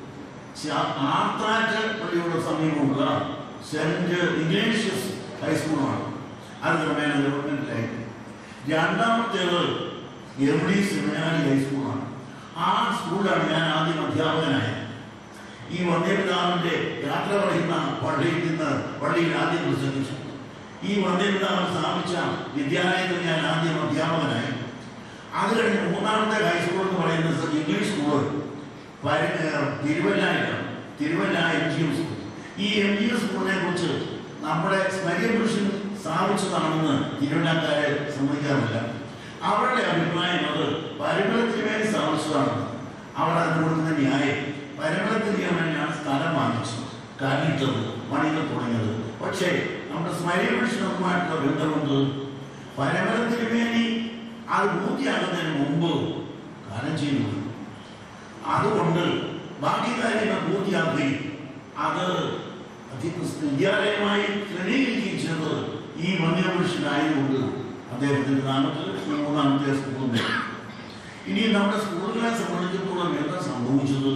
Speaker 1: ച- ആർത്താറ്റ് പള്ളിയുടെ സമീപമുള്ള സെന്റ് ഇഗ്നേഷ്യസ് ഹൈസ്കൂളാണ് അത് ക്രമേണ ഗവൺമെന്റിലായി രണ്ടാമത്തേത് എം ഡി സെമിനാരി ഹൈസ്കൂളാണ് ആ സ്കൂളിലാണ് ഞാൻ ആദ്യം അധ്യാപകനായത് ഈ വന്ധ്യപിതാവിന്റെ യാത്ര പറയുന്ന പള്ളിയിൽ നിന്ന് പള്ളിയിൽ ആദ്യം പ്രസംഗിച്ചു ഈ വന്ധ്യപിതാവ് സ്ഥാപിച്ച വിദ്യാലയത്തിൽ ഞാൻ ആദ്യം അധ്യാപകനായി അത് കഴിഞ്ഞ് മൂന്നാമത്തെ ഹൈസ്കൂൾ എന്ന് പറയുന്നത് ഇംഗ്ലീഷ് സ്കൂള് പരി- ഏഹ് തിരുവല്ലയിലാണ് Thiruvalla M G M school ഈ എം ജി എം സ്കൂളിനെ കുറിച്ച് നമ്മുടെ സ്മരിയ പുരുഷൻ സ്ഥാപിച്ചതാണെന്ന് തിരുവല്ലക്കാരെ സമ്മതിക്കാറില്ല അവരുടെ അഭിപ്രായം അത് പരിമളത്തിന് വേണ്ടി സ്ഥാപിച്ചതാണെന്ന് അവർ അതിന് കൊടുക്കുന്ന ന്യായം പരിമളത്തിന് വേണ്ടിയാണ് സ്ഥലം വാങ്ങിച്ചത് കല്ലിട്ടത് പണികൾ തുടങ്ങിയത് പക്ഷേ നമ്മുടെ സ്മരിയ പുരുഷനുമായിട്ടുള്ള ബന്ധമുണ്ട് പരമരത്തിന് വേണ്ടി അത് പൂർത്തിയാകുന്നതിന് മുമ്പ് കാലം ചെയ്യുന്നു അതുകൊണ്ട് ബാക്കി കാര്യങ്ങൾ പൂർത്തിയാക്കി അത് അതി- വിദ്യാലയമായി ക്രമീകരിക്കുകയും ചെയ്തത് ഈ മന്ദിരപുരുഷനായതുകൊണ്ട് അദ്ദേഹത്തിന്റെ നാമത്തിൽ ഈ മൂന്നാമത്തെ സ്കൂളുണ്ട് ഇനി നമ്മുടെ സ്കൂളുകളെ സംബന്ധിച്ചിടത്തോളം എന്താ സംഭവിച്ചത്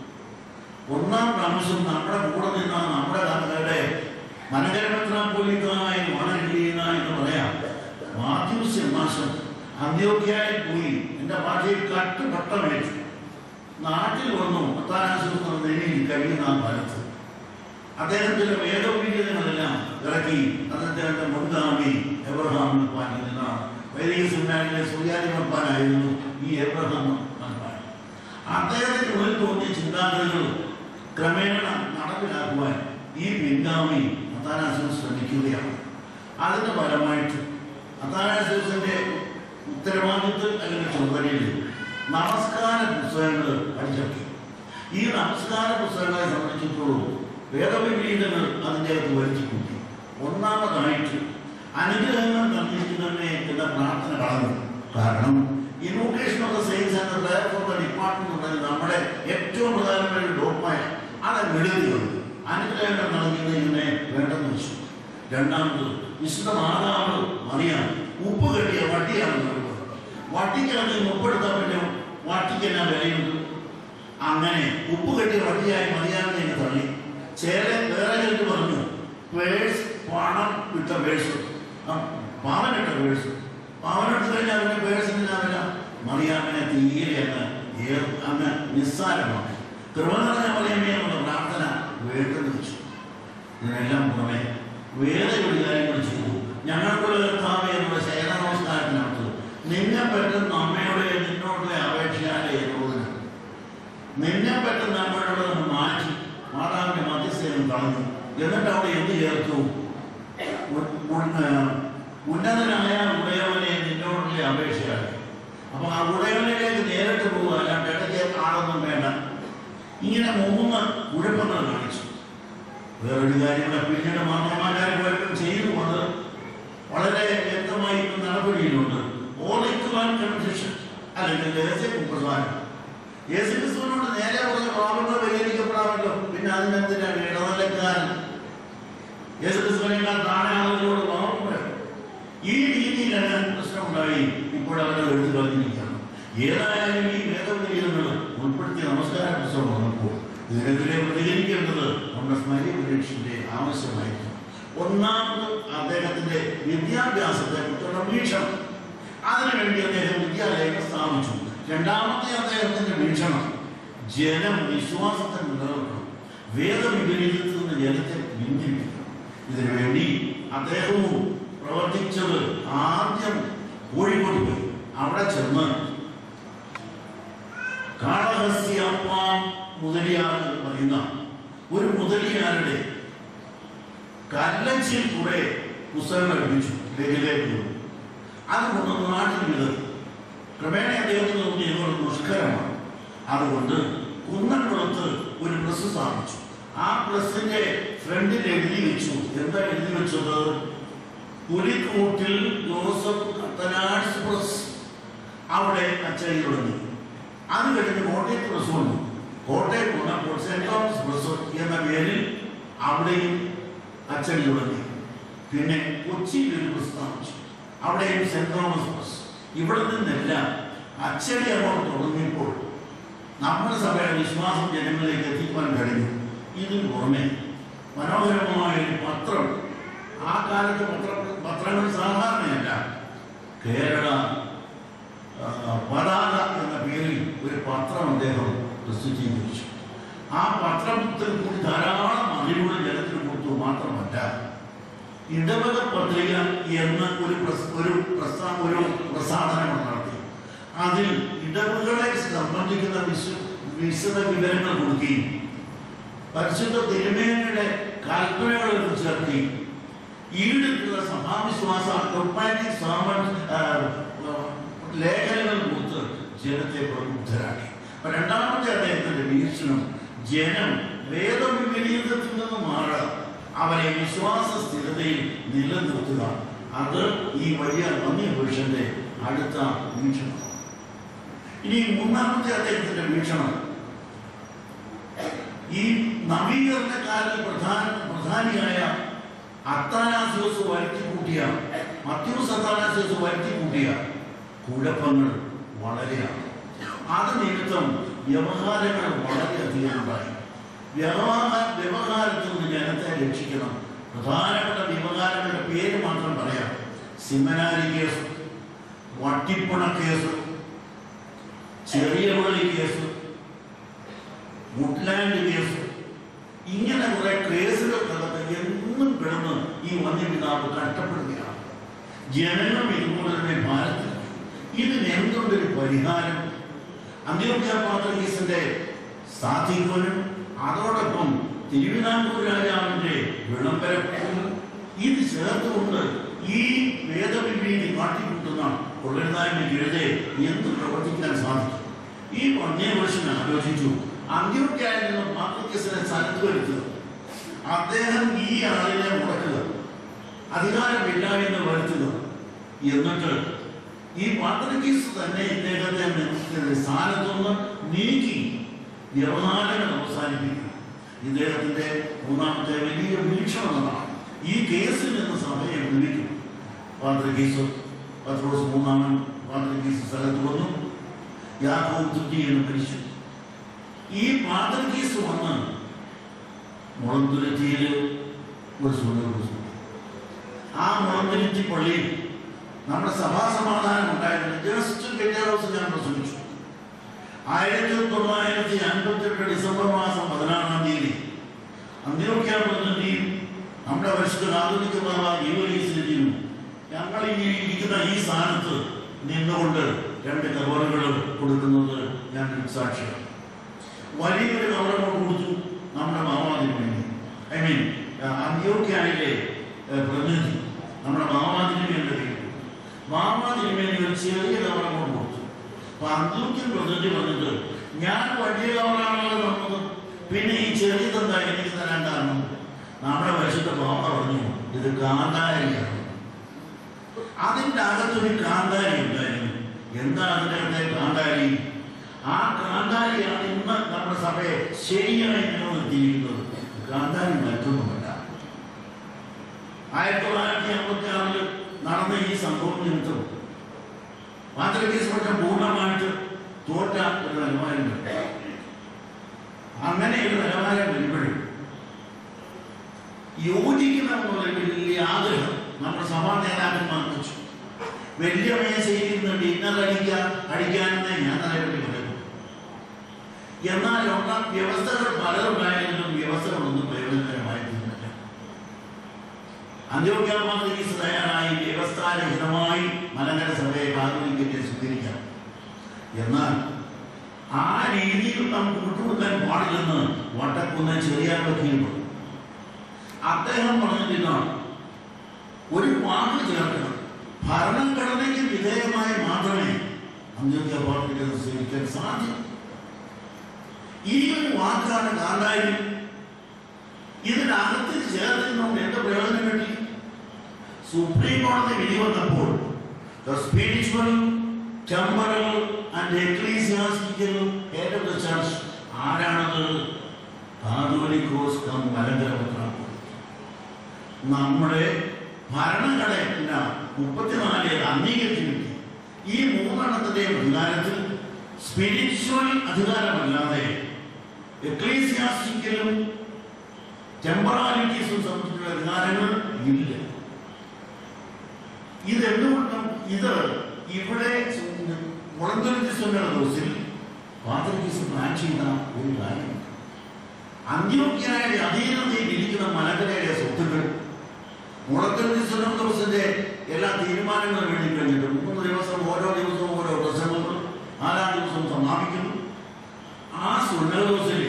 Speaker 1: ഒന്നാം പ്രാവശ്യം നമ്മുടെ കൂടെ നിന്ന നമ്മുടെ കഥകളുടെ മനകരമെത്രാപ്പൊലിക്കാനായി മണലിയുന്ന എന്ന് പറയാം മാത്യൂസ് മാസം അന്ത്യോഗ്യായിൽ പോയി എൻ്റെ ഭാഷയിൽ കട്ടുപട്ടമേറ്റു നാട്ടിൽ വന്നു പത്താനാശുപത്രി നെല്ലിയിൽ കഴിയുന്ന ആ കാലത്ത് അദ്ദേഹത്തിന്റെ വേദോപീഠങ്ങളെല്ലാം ഇറക്കി അദ്ദേഹത്തിന്റെ മുൻഗാമി എബ്രഹാം മൽപ്പാനിൽ നിന്നാണ് വൈദിക സെമിനാരിലെ സൂര്യാദി മൽപ്പാനായിരുന്നു ഈ എബ്രഹാം മൽപ്പാൻ അദ്ദേഹത്തിന് ഉള്ളിൽ തോന്നിയ ചിന്താഗതികൾ ക്രമേണ നടപ്പിലാക്കുവാൻ ഈ പിൻഗാമി അത്താനാശുപത്രി ശ്രമിക്കുകയാണ് അതിന്റെ ഫലമായിട്ട് അത്താനാശുപത്രിന്റെ ഉത്തരവാദിത്വം അല്ലെങ്കിൽ ചുമതലയിൽ നമസ്കാര പുസ്തകങ്ങൾ അടിച്ചിറക്കി ഈ നമസ്കാര പുസ്തകങ്ങളെ സംബന്ധിച്ചിടത്തോളം വേദവിപരീതങ്ങൾ അതിൻ്റെ അകത്ത് വരുത്തി കൂട്ടി ഒന്നാമതായിട്ട് അനുഗ്രഹങ്ങൾ തന്നിരിക്കുന്നതിനെ എന്ന പ്രാർത്ഥന കളഞ്ഞു കാരണം innovation of the science and the director of the department ഉണ്ടെങ്കിൽ നമ്മുടെ ഏറ്റവും പ്രധാനപ്പെട്ട ഒരു ഡോക്മായ അത് എഴുതിയുണ്ട് അനുഗ്രഹങ്ങൾ നൽകുന്നതിനെ വേണ്ടെന്ന് വെച്ചു രണ്ടാമത് വിശുദ്ധ മാതാവ് മറിയാം ഉപ്പ് കെട്ടിയ വട്ടിയാണ് നൽകുന്നത് വട്ടിക്കാണ് ഉപ്പെടുത്താൻ പിന്നെ വട്ടിക്ക് എന്നാ വിലയുണ്ട് അങ്ങനെ ഉപ്പ് കെട്ടിയ വട്ടിയായി മറിയാമിനെ തള്ളി ചേര വേറെ ചിലർ പറഞ്ഞു പേഴ്സ് പണം ഇട്ട പേഴ്സ് പാവനിട്ട പേഴ്സ് പാവനിട്ട് കഴിഞ്ഞാൽ അവന്റെ പേഴ്സിന് വില മറിയാമിനെ തീരെ അങ്ങ് ഏർ- അങ്ങ് നിസ്സാരമാണ് കൃപ നിറഞ്ഞ മറിയാമേ എന്നുള്ള പ്രാർത്ഥന വേണ്ടെന്ന് വെച്ചു ഇതിനെല്ലാം പുറമെ വേറെ ഒരു കാര്യങ്ങൾ ചെയ്തു ഞങ്ങൾക്കുള്ള കർത്താവ് എന്നുള്ള ശയന നമസ്കാരത്തിനകത്ത് നിന്നെ പറ്റുന്ന അമ്മയുടെ നിന്നോടുള്ള അപേക്ഷയാലെ എന്നുള്ളതിന് നിന്നെ പറ്റുന്ന അമ്മയോട് ഒന്ന് മാറ്റി മാതാവിന്റെ മധ്യസ്ഥയും കളഞ്ഞു എന്നിട്ട് അവിടെ എന്ത് ചേർത്തു ഉ- ഉ- ആ, ഉന്നതനായ ഉടയവനെ നിന്നോടുള്ള അപേക്ഷയാണ് അപ്പൊ ആ ഉടയവനിലേക്ക് നേരിട്ട് പോകുക അല്ലാണ്ട് ഇടയ്ക്ക് ആളൊന്നും വേണ്ട ഇങ്ങനെ മൂന്ന് കുഴപ്പങ്ങൾ കാണിച്ചു വേറൊരു കാര്യം പിന്നീട് മാതാമാകാരും ചെയ്തു അത് വളരെ വ്യക്തമായി ഇപ്പം നടപടിയിലുണ്ട് ഓൾ ഇക്വാൻ കൺഫ്യൂഷൻ അല്ലെങ്കിൽ രഹസ്യപ്രധാനം യേശുക്രിസ്തുവിനോട് നേരെ പറഞ്ഞ പാപങ്ങൾ പരിഹരിക്കപ്പെടാമല്ലോ പിന്നെ അതിനെന്തിനാണ് ഇടനിലക്കാരൻ യേശുക്രിസ്തുവിനേക്കാൾ താഴെ ആളുകളോട് പാപം വേണം ഈ രീതിയിലാണ് പ്രശ്നമുണ്ടായി ഇപ്പോഴവരെ എടുത്തു കളഞ്ഞിരിക്കുകയാണ് ഏതായാലും ഈ വേദവിധികൾ ഉൾപ്പെടുത്തിയ നമസ്കാര പുസ്തകം വന്നപ്പോൾ ഇതിനെതിരെ പ്രതികരിക്കേണ്ടത് നമ്മുടെ സ്മരിയ പരീക്ഷന്റെ ആവശ്യമായിരുന്നു ഒന്നാമത് അദ്ദേഹത്തിന്റെ വിദ്യാഭ്യാസത്തെ കുറിച്ചുള്ള വീക്ഷണം അതിനുവേണ്ടി അദ്ദേഹം വിദ്യാലയങ്ങൾ സ്ഥാപിച്ചു രണ്ടാമത്തെ അദ്ദേഹത്തിന്റെ വീക്ഷണം ജനം വിശ്വാസത്തെ നിലനിർത്തണം വേദവിപരീതത്തിൽ നിന്ന് ജനത്തെ പിന്തിരിക്കണം ഇതിനുവേണ്ടി അദ്ദേഹവും പ്രവർത്തിച്ചത് ആദ്യം കോഴിക്കോട് പോയി അവിടെ ചെന്ന് കാളഹസ്യപ്പ മുതലിയാർ എന്ന് പറയുന്ന ഒരു മുതലിയാരുടെ കല്ലച്ചിൽ കുറെ പുസ്തകങ്ങൾ ലഭിച്ചു ലഘുലേക്ക് അത് കൊണ്ടൊന്ന് നാട്ടിൽ വിതറി ക്രമേണ അദ്ദേഹത്തിന് തോന്നി ഇതൊരു ദുഷ്കരമാണ് അതുകൊണ്ട് കുന്നംകുളത്ത് ഒരു പ്രസ് സ്ഥാപിച്ചു ആ പ്രസിന്റെ ഫ്രണ്ടിൽ എഴുതി വെച്ചു എന്താ എഴുതി വെച്ചത് പുലിക്കൂട്ടിൽ ജോസഫ് കത്തനാഴ്സ് പ്രസ് അവിടെ അച്ചടി തുടങ്ങി അത് കഴിഞ്ഞ് കോട്ടയത്ത് പ്രസ് വന്നു കോട്ടയത്ത് വന്നപ്പോൾ സെന്റ് തോമസ് പ്രസ് എന്ന പേരിൽ അവിടെയും അച്ചടി തുടങ്ങി പിന്നെ കൊച്ചിയിൽ ഒരു പ്രസ് സ്ഥാപിച്ചു അവിടെയും സെന്റ് തോമസ് പ്രസ് ഇവിടെ നിന്നെല്ലാം അച്ചടി അങ്ങോട്ട് തുടങ്ങിയപ്പോൾ നമ്മുടെ സഭയുടെ വിശ്വാസം ജനങ്ങളിലേക്ക് എത്തിക്കാൻ കഴിഞ്ഞു ഇതിന് പുറമെ മനോഹരമായ ഒരു പത്രം ആ കാലത്ത് പത്ര പത്രങ്ങൾ സാധാരണയല്ല കേരള ആ, പതാക എന്ന പേരിൽ ഒരു പത്രം അദ്ദേഹം പ്രസിദ്ധീകരിച്ചു ആ പത്രത്തിൽ കൂടി ധാരാളം അറിവുകൾ ജനത്തിന് കൊടുത്തു മാത്രമല്ല ഇടവക പത്രിക എന്ന ഒരു പ്രസ്- ഒരു പ്രസ്ഥാ ഒരു പ്രസാധനം നടത്തി അതിൽ ഇടവകളെ സംബന്ധിക്കുന്ന വിശു വിശദ വിവരങ്ങൾ കൊടുക്കുകയും പരിശുദ്ധ തിരുമേനയുടെ കൽപ്പനകൾ ചേർത്തി ഈടുള്ള സഭാവിശ്വാസ ഡൊമാറ്റിക് സാമൻ ലേഖനങ്ങൾ കൊടുത്ത് ജനത്തെ പ്രബുദ്ധരാക്കി അപ്പൊ രണ്ടാമത്തെ അദ്ദേഹത്തിന്റെ വീക്ഷണം ജനം വേദവിപരീതത്തിൽ നിന്ന് മാറുക അവരെ വിശ്വാസ സ്ഥിരതയിൽ നിലനിർത്തുക അത് ഈ വലിയ വന്യപുരുഷന്റെ അടുത്ത വീക്ഷണം ഇനി മൂന്നാമത്തെ അദ്ദേഹത്തിന്റെ വീക്ഷണം ഈ നവീകരണക്കാരിൽ പ്രധാന പ്രധാനിയായ അത്താനാസിയോസ് വരുത്തി കൂട്ടിയ മത്യൂസ് അത്താനാസിയോസ് വരുത്തി കൂട്ടിയ കുഴപ്പങ്ങൾ വളരെയാണ് അത് നിമിത്തം വ്യവഹാരങ്ങൾ വളരെയധികം ഉണ്ടായി വ്യവഹാര വ്യവഹാരത്തിൽ നിന്ന് ജനത്തെ രക്ഷിക്കണം പ്രധാനപ്പെട്ട വ്യവഹാരങ്ങളുടെ പേര് മാത്രം പറയാം സിമനാരി കേസ് വട്ടിപ്പണ കേസ് ചെറിയ പള്ളി കേസ് വുഡ്ലാൻഡ് കേസ് ഇങ്ങനെ കുറെ കേസുകൾക്കകത്ത് എന്നും കിടന്ന് ഈ വന്യപിതാവ് കഷ്ടപ്പെടുകയാണ് ജനങ്ങൾ ഇതുപോലെ തന്നെ ഭാരത്തിൽ ഇതിന് എന്തുകൊണ്ടൊരു പരിഹാരം അന്ത്യോക്യ പാത്രീസിന്റെ സാധിക്കുവനും അതോടൊപ്പം തിരുവിതാംകൂർ രാജാവിന്റെ വിളംബരവും ഇത് ചേർത്തുകൊണ്ട് ഈ വേദവിഭീതി കാട്ടിക്കൂട്ടുന്ന കൊള്ളരുതായ്മയ്ക്കെതിരെ എന്ത് പ്രവർത്തിക്കാൻ സാധിക്കും ഈ വന്യപുരുഷൻ ആലോചിച്ചു അന്ത്യോക്യായിൽ നിന്ന് പാത്രീസിനെ സ്ഥലത്ത് വരുത്തുക അദ്ദേഹം ഈ ആളിനെ മുടക്കുക അധികാരമില്ല എന്ന് വരുത്തുക എന്നിട്ട് ഈ പാത്രക്കീസ് തന്നെ ഇദ്ദേഹത്തെ മിനിസ്റ്ററുടെ സ്ഥാനത്തുനിന്ന് നീക്കി വ്യവഹാരങ്ങൾ അവസാനിപ്പിക്കും ഇദ്ദേഹത്തിന്റെ മൂന്നാമത്തെ വലിയ വീക്ഷണം എന്നതാണ് ഈ കേസിൽ നിന്ന് സഭയെ വിളിക്കും പാത്രക്കീസ് പത്രോസ് മൂന്നാമൻ പാത്രക്കീസ് സ്ഥലത്ത് വന്നു യാക്കോബ് തുറ്റിയെന്ന് മരിച്ചു ഈ പാത്രക്കീസ് വന്ന് മുളന്തുരുത്തിയിൽ ഒരു സുന്ദര ആ മുളന്തുരുത്തി പള്ളിയിൽ നമ്മുടെ സഭാ സമാധാനം ഉണ്ടായിരുന്നു ജസ്റ്റ് പിറ്റേ ദിവസം ഞാൻ പ്രസംഗിച്ചു ആയിരത്തി തൊള്ളായിരത്തി അൻപത്തെട്ട് ഡിസംബർ മാസം പതിനാറാം തീയതി അന്ത്യോക്യ പ്രതിനിധിയും നമ്മുടെ പരിശുദ്ധ ആധുനികമായ യുവലീസിലും ഞങ്ങൾ ഈ ഇരിക്കുന്ന ഈ സ്ഥാനത്ത് നിന്നുകൊണ്ട് രണ്ട് കവറുകൾ കൊടുക്കുന്നത് ഞാൻ സാക്ഷിയാണ് വലിയൊരു കവറങ്ങൾ കൊടുത്തു നമ്മുടെ മാമാതിന് വേണ്ടി ഐ മീൻ അന്ത്യോക്യയിലെ പ്രതിനിധി നമ്മുടെ മാമാതിന് വേണ്ടി മാമാതിന് വേണ്ടി ഒരു ചെറിയ കവറങ്ങൾ കൊടുത്തു അപ്പൊ അന്ത്യോക്യൻ പ്രതിനിധി പറഞ്ഞത് ഞാൻ വലിയ കവറാണല്ലോ തന്നത് പിന്നെ ഈ ചെറിയതെന്താ എനിക്ക് തരാൻ കാരണം നമ്മുടെ വശത്തെ മാമ പറഞ്ഞു ഇത് കാന്താരിയാണ് അതിൻ്റെ അകത്തൊരു കാന്താരി ഉണ്ടായിരുന്നു എന്താണ് അതിനകത്തെ കാന്താരി ആ കാന്താരിയാണ് ഇന്ന് നമ്മുടെ സഭയെ ശരിയായി നിലനിർത്തിയിരിക്കുന്നത് കാന്താരി മറ്റൊന്നുമല്ല ആയിരത്തി തൊള്ളായിരത്തി അമ്പത്തി ആറില് നടന്ന ഈ സംഭവം നിമിത്തം പാത്രകേസ് പക്ഷം പൂർണ്ണമായിട്ട് തോറ്റ ഒരു നിലവാരമുണ്ട് അങ്ങനെ ഒരു നിലവാരം വരുമ്പോഴും യോജിക്കണമെന്നുള്ള വലിയ ആഗ്രഹം നമ്മുടെ സഭാ നേതാക്കന്മാർ വെച്ചു വലിയ മേശയിൽ ഡിന്നർ അടിക്കാൻ അടിക്കാനെന്നേ ഞാൻ നിലവിൽ പറയുന്നു എന്നാൽ ഒന്നാം വ്യവസ്ഥകൾ പലതുണ്ടായിരുന്നിട്ടും വ്യവസ്ഥകളൊന്നും പ്രയോജനകരമായി തീർന്നില്ല അന്ത്യോഗ്യമാതൃകീസ് തയ്യാറായി വ്യവസ്ഥാരഹിതമായി മലങ്കര സഭയെ കാതോലിക്കത്തെ സ്വീകരിക്കാം എന്നാൽ ആ രീതിയിൽ നമുക്ക് വിട്ടുകൊടുക്കാൻ പാടില്ലെന്ന് വട്ടക്കുന്ന ചെറിയ വക്കീലുണ്ട് അദ്ദേഹം പറഞ്ഞത് ഇതാണ് ഒരു വാക്ക് ചേർക്കണം ഭരണഘടനയ്ക്ക് വിധേയമായി മാത്രമേ അന്ത്യോക്യ പാർട്ടിക്ക് സ്വീകരിക്കാൻ സാധ്യം ഈ ഒരു വാക്കാണ് കാന്താരി ഇതിനകത്ത് ചേർന്നതുകൊണ്ട് എന്ത് പ്രയോജനം കിട്ടി സുപ്രീം കോടതി വിധി വന്നപ്പോൾ the spiritual, temporal and ecclesiastical head of the church ആരാണത് കാതോലിക്കോസ് കം മലങ്കര പത്രാണ് നമ്മുടെ ഭരണഘടന മുപ്പത്തിനാല് അംഗീകരിച്ചു കിട്ടി ഈ മൂന്നെണ്ണത്തിന്റെ അധികാരത്തിൽ സ്പിരിച്വൽ അധികാരമല്ലാതെ എക്ലീസിയാസ്റ്റിക്കലും ടെമ്പറാലിറ്റീസും സംബന്ധിച്ചുള്ള അധികാരങ്ങൾ ഇല്ല ഇതെന്തുകൊണ്ടും ഇത് ഇവിടെ മുളന്തുരുത്തിസ്വന്റെ ദിവസത്തിൽ പാത്രക്കീസ് പ്ലാൻ ചെയ്ത ഒരു കാര്യമുണ്ട് അന്ത്യോക്യായുടെ അധീനതയിൽ ഇരിക്കുന്ന മലങ്കരയുടെ സ്വത്തുക്കൾ മുളത്തുരുത്തിസ്വരം ദിവസത്തിന്റെ എല്ലാ തീരുമാനങ്ങളും എഴുതി കഴിഞ്ഞിട്ട് മൂന്ന് ദിവസം ഓരോ ദിവസവും ഓരോ പ്രസംഗങ്ങൾ നാലാം ദിവസം സമാപിക്കുന്നു ആ സുന്നത ദിവസത്തിൽ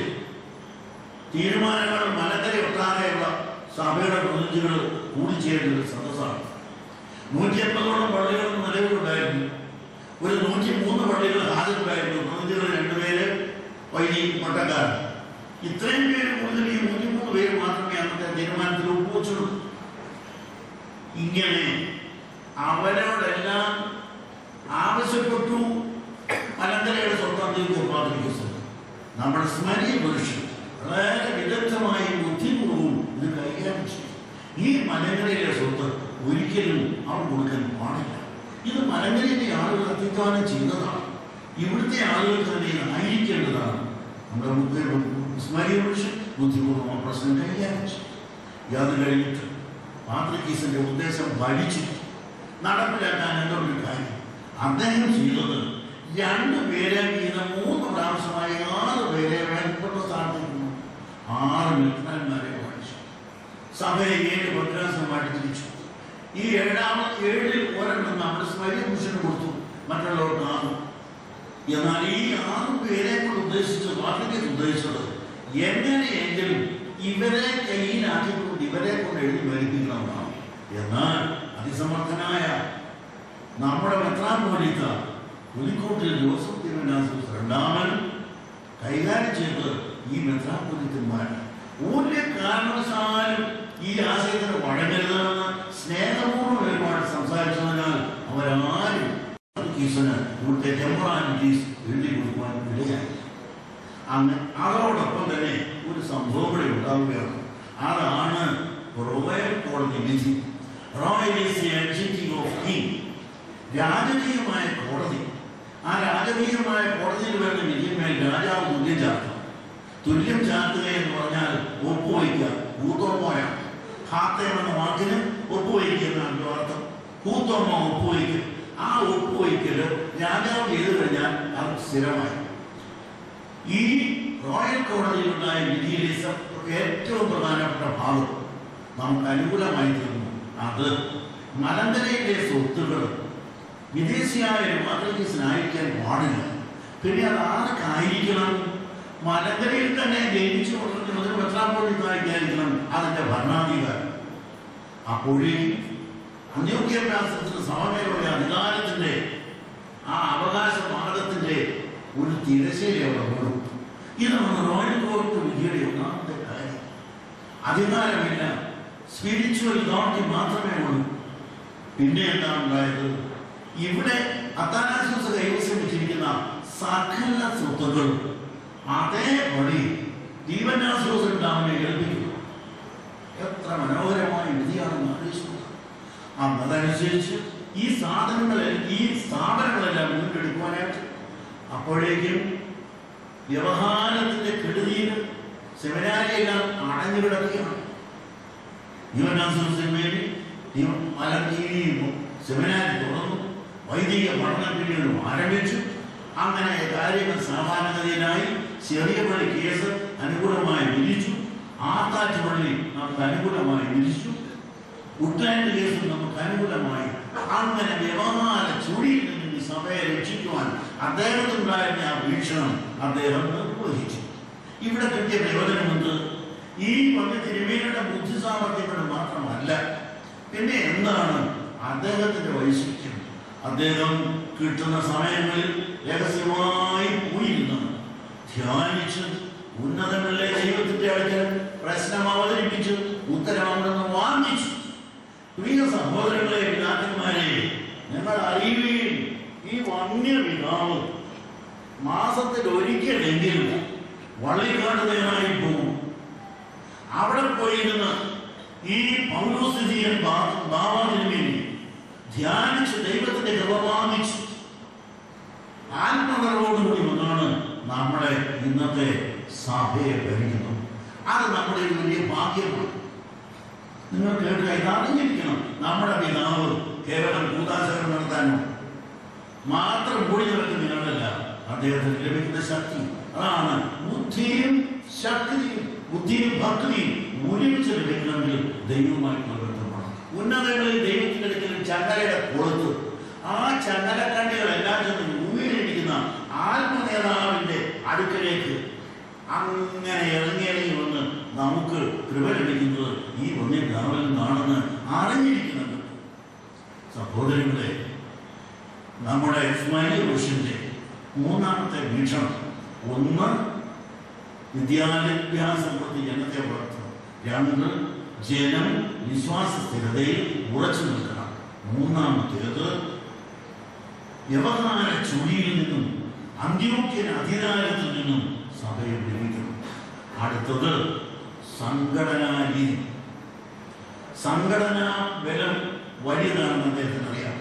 Speaker 1: തീരുമാനങ്ങൾ മലങ്കര ഒട്ടാകെയുള്ള സഭയുടെ പ്രതിനിധികൾ കൂടിച്ചേരുന്ന ഒരു സദസ്സാണ് നൂറ്റി എൺപതോളം പള്ളികൾ നിലവിലുണ്ടായിരുന്നു ഒരു നൂറ്റി മൂന്ന് പള്ളികൾ ഹാജരുണ്ടായിരുന്നു പ്രതിനിധികൾ രണ്ടുപേര് വൈദിക പട്ടക്കാരൻ ഇത്രയും പേര് കൂടുതൽ ഈ നൂറ്റി മൂന്ന് പേര് മാത്രമേ അന്നത്തെ തീരുമാനത്തിൽ ഒപ്പുവെച്ചുള്ളൂ ഇങ്ങനെ അവരോടെല്ലാം ആവശ്യപ്പെട്ടു മലങ്കരയുടെ സ്വന്തം ദൈവം നമ്മുടെ സ്മരീയ പുരുഷൻ വളരെ വിദഗ്ധമായി ബുദ്ധിപൂർവ്വം ഇത് കൈകാര്യം ചെയ്യും ഈ മലങ്കരയിലെ സ്വത്ത് ഒരിക്കലും അവർ കൊടുക്കാൻ പാടില്ല ഇത് മലങ്കരയിലെ ആളുകൾ അത്യുത്ഥാനം ചെയ്തതാണ് ഇവിടുത്തെ ആളുകൾക്ക് തന്നെ ഇത് ആയിരിക്കേണ്ടതാണ് നമ്മുടെ ബുദ്ധി സ്മരീയ പുരുഷൻ ബുദ്ധിപൂർവ്വം ആ പ്രശ്നം കൈകാര്യം ചെയ്യും അത് കഴിഞ്ഞിട്ട് പാത്രിക്കീസിന്റെ ഉദ്ദേശം ഭരിച്ചു നടപ്പിലാക്കാൻ എന്തൊരു കാര്യം അദ്ദേഹം ചെയ്തത് രണ്ട് പേരെ വീതം മൂന്ന് പ്രാവശ്യമായി ആറ് പേരെ വേണ്ടപ്പെട്ട സ്ഥാനത്തിരുന്നു ആറ് മിത്രന്മാരെ പഠിച്ചു സഭയെ ഏഴ് ഭദ്രാസനമായിട്ട് തിരിച്ചു ഈ ഏഴാമത് ഏഴിൽ ഒരെണ്ണം നമ്മുടെ സ്വയം പുരുഷന് കൊടുത്തു മറ്റുള്ളവർക്ക് ആറ് എന്നാൽ ഈ ആറ് പേരെ കൊണ്ട് ഉദ്ദേശിച്ചത് പാർട്ടിക്ക് ഉദ്ദേശിച്ചത് എങ്ങനെയെങ്കിലും ഇവരെ കയ്യിലാക്കിക്കൊണ്ട് ഇവരെ കൊണ്ട് എഴുതി മേടിപ്പിക്കണമെന്നാണ് എന്നാൽ അതിസമർത്ഥനായ നമ്മുടെ മെത്രാപോലിത്ത പുലിക്കോട്ടിൽ ജോസഫ് തിരുവനാസ് രണ്ടാമൻ കൈകാര്യം ചെയ്തത് ഈ മെത്രാപോലിത്തന്മാർ ഒരു കാരണവശാലും ഈ ആശയത്തിന് വഴങ്ങരുതെന്ന് സ്നേഹപൂർവ്വം ഒരുപാട് സംസാരിച്ചതിനാൽ അവരാരും പോർച്ചുഗീസിന് ഇവിടുത്തെ ടെമ്പറാലിറ്റീസ് എഴുതി കൊടുക്കുവാൻ ഇടയായി അങ്ങ് അതോടൊപ്പം തന്നെ ഒരു സംഭവം കൂടെ ഉണ്ടാവുകയാണ് അതാണ് റോയൽ കോടതി വിധി royal is the adjective of king രാജകീയമായ കോടതി ആ രാജകീയമായ കോടതിയിൽ വരുന്ന വിധിന്മേൽ രാജാവ് തുല്യം ചാർത്തും തുല്യം ചാർത്തുക എന്ന് പറഞ്ഞാൽ ഒപ്പുവയ്ക്കുക കൂത്തോമോയാണ് ഹാത്തേം എന്ന വാക്കിന് ഒപ്പുവയ്ക്കുക എന്നാണ് അർത്ഥം കൂത്തോമോ ഒപ്പുവയ്ക്കും ആ ഒപ്പുവയ്ക്കല് രാജാവ് ചെയ്തു കഴിഞ്ഞാൽ അത് സ്ഥിരമായി ഈ റോയൽ കോടതിയിലുണ്ടായ വിധിയിലെ സ- ഏറ്റവും പ്രധാനപ്പെട്ട ഭാഗം നമുക്ക് അനുകൂലമായി തീർന്നു അത് മലങ്കരയിലെ സ്വത്തുകൾ വിദേശിയായ ഒരു മതീസിനായിരിക്കാൻ പാടില്ല പിന്നെ അത് ആർക്കായിരിക്കണം മലങ്കരയിൽ തന്നെ ജനിച്ചു കൊണ്ടിരിക്കുന്നത് മെത്രാപ്പോളിത്തായിരിക്കണം അതിന്റെ ഭരണാധികാരം അപ്പോഴേക്കും അന്ത്യോഗ്യാഭ്യാസത്തിന് സമമേലുള്ള അധികാരത്തിന്റെ ആ അവകാശവാദത്തിന്റെ ഒരു തിരശ്ശേരി അവിടെ വീണു ഇതാണ് റോയൽ കോർട്ട് വിധിയുടെ ഒന്നാമത്തെ കാര്യം അധികാരമില്ല സ്പിരിച്വൽ അതോറിറ്റി മാത്രമേ ഉള്ളൂ പിന്നെ എന്താണ് ഉണ്ടായത് ഇവിടെ അത്താനാശംസ കൈവശം വെച്ചിരിക്കുന്ന സകല സ്വത്തുക്കളും അതേപടി ദീപനാശ്വാസം ഡാമിനെ ഏൽപ്പിക്കുന്നു എത്ര മനോഹരമായ വിധിയാണെന്ന് ആലോചിച്ചു അതനുസരിച്ച് ഈ സാധനങ്ങളെ ഈ സ്ഥാപനങ്ങളെല്ലാം മുൻകെടുക്കുവാനായിട്ട് അപ്പോഴേക്കും വ്യവഹാരത്തിന്റെ കെടുതിയിൽ സെമിനാരിയെല്ലാം അടഞ്ഞു കിടക്കുകയാണ് ജീവനാശ്വാസത്തിന് വേണ്ടി മലക്കീഴി സെമിനാരി തുറന്നു വൈദിക പഠന പിന്നീടും ആരംഭിച്ചു അങ്ങനെ കാര്യങ്ങൾ സാധാരണഗതിയിലായി ചെറിയ പള്ളി കേസ് അനുകൂലമായി വിധിച്ചു ആത്താറ്റ് പള്ളി നമുക്ക് അനുകൂലമായി വിധിച്ചു ഉട്ട്ലാൻഡ് കേസ് നമുക്ക് അനുകൂലമായി അങ്ങനെ വ്യവഹാര ചുഴിയിൽ നിന്ന് ഈ സഭയെ രക്ഷിക്കുവാൻ അദ്ദേഹത്തിനുണ്ടായിരുന്ന ആ വീക്ഷണം അദ്ദേഹം നിർവഹിച്ചു ഇവിടെ കിട്ടിയ പ്രയോജനമുണ്ട് ഈ പള്ളി തിരുമേനിയുടെ ബുദ്ധി സാമർഥ്യങ്ങൾ മാത്രമല്ല പിന്നെ എന്താണ് അദ്ദേഹത്തിന്റെ വൈശിഷ്ട്യം അദ്ദേഹം കിട്ടുന്ന സമയങ്ങളിൽ രഹസ്യമായി പോയിരുന്നു ധ്യാനിച്ച് ഉന്നതങ്ങളിലെ ദൈവത്തിന്റെ അടുക്കൽ പ്രശ്നം അവതരിപ്പിച്ച് ഉത്തരം അവിടെ നിന്ന് വാങ്ങിച്ചു പ്രിയ സഹോദരങ്ങളെ പിതാക്കന്മാരെ നിങ്ങൾ അറിയുകയും ഈ വന്യ പിതാവ് മാസത്തിൽ ഒരിക്കലെങ്കിലും വള്ളിക്കാട്ടുന്നതിനായി പോകും അവിടെ പോയിരുന്ന് ഈ പൗരസ്ഥിതിയൻ ബാബാതിന് വേണ്ടി ധ്യാനിച്ച് ദൈവത്തിന്റെ കൃപ വാങ്ങിച്ചു ആത്മകരോടുകൂടി വന്നാണ് നമ്മളെ ഇന്നത്തെ സഭയെ ഭരിക്കുന്നത് അത് നമ്മുടെ ഒരു വലിയ ഭാഗ്യമാണ് നിങ്ങൾ കേൾക്കുക ഇതറിഞ്ഞിരിക്കണം നമ്മുടെ പിതാവ് കേവലം കൂതാശകരം നടത്താനോ മാത്രം കൂടി നടക്കുന്ന നിങ്ങളല്ല അദ്ദേഹത്തിന് ലഭിക്കുന്ന ശക്തി അതാണ് ബുദ്ധിയും ശക്തിയും ബുദ്ധിയും ഭക്തിയും ഒരുമിച്ച് ലഭിക്കണമെങ്കിൽ ദൈവമായിട്ടുള്ള ബന്ധമാണ് ഉന്നതങ്ങളിൽ ദൈവത്തിന്റെ അടുക്കൽ ചങ്ങലയുടെ കൊടുത്ത് ആ ചങ്ങലക്കണ്ണികളെല്ലാം ചെന്ന് ഉയരിയിരിക്കുന്ന ആത്മനേതാവിന്റെ അടുക്കലേക്ക് അങ്ങനെ ഇറങ്ങി ഇറങ്ങി വന്ന് നമുക്ക് കൃപ ലഭിക്കുന്നത് ഈ വന്യ ഗാവലിൽ നിന്നാണെന്ന് അറിഞ്ഞിരിക്കുന്നുണ്ട് സഹോദരങ്ങളെ നമ്മുടെ ഇസ്മായിൽ ഋഷിന്റെ മൂന്നാമത്തെ വീക്ഷണം ഒന്ന് വിദ്യാഭ്യാസം പ്രതി ജനത്തെ വളർത്തുന്നു രണ്ട് ജനം വിശ്വാസ സ്ഥിരതയിൽ ഉറച്ചു നിൽക്കണം മൂന്നാമത്തേത് വ്യവഹാര ചുഴിയിൽ നിന്നും അന്ത്യോക്യൻ അധികാരത്തിൽ നിന്നും സഭയെ വിടുവിക്കണം അടുത്തത് സംഘടനാ രീതി സംഘടനാ ബലം വലുതാണെന്ന് അദ്ദേഹത്തിന് അറിയാം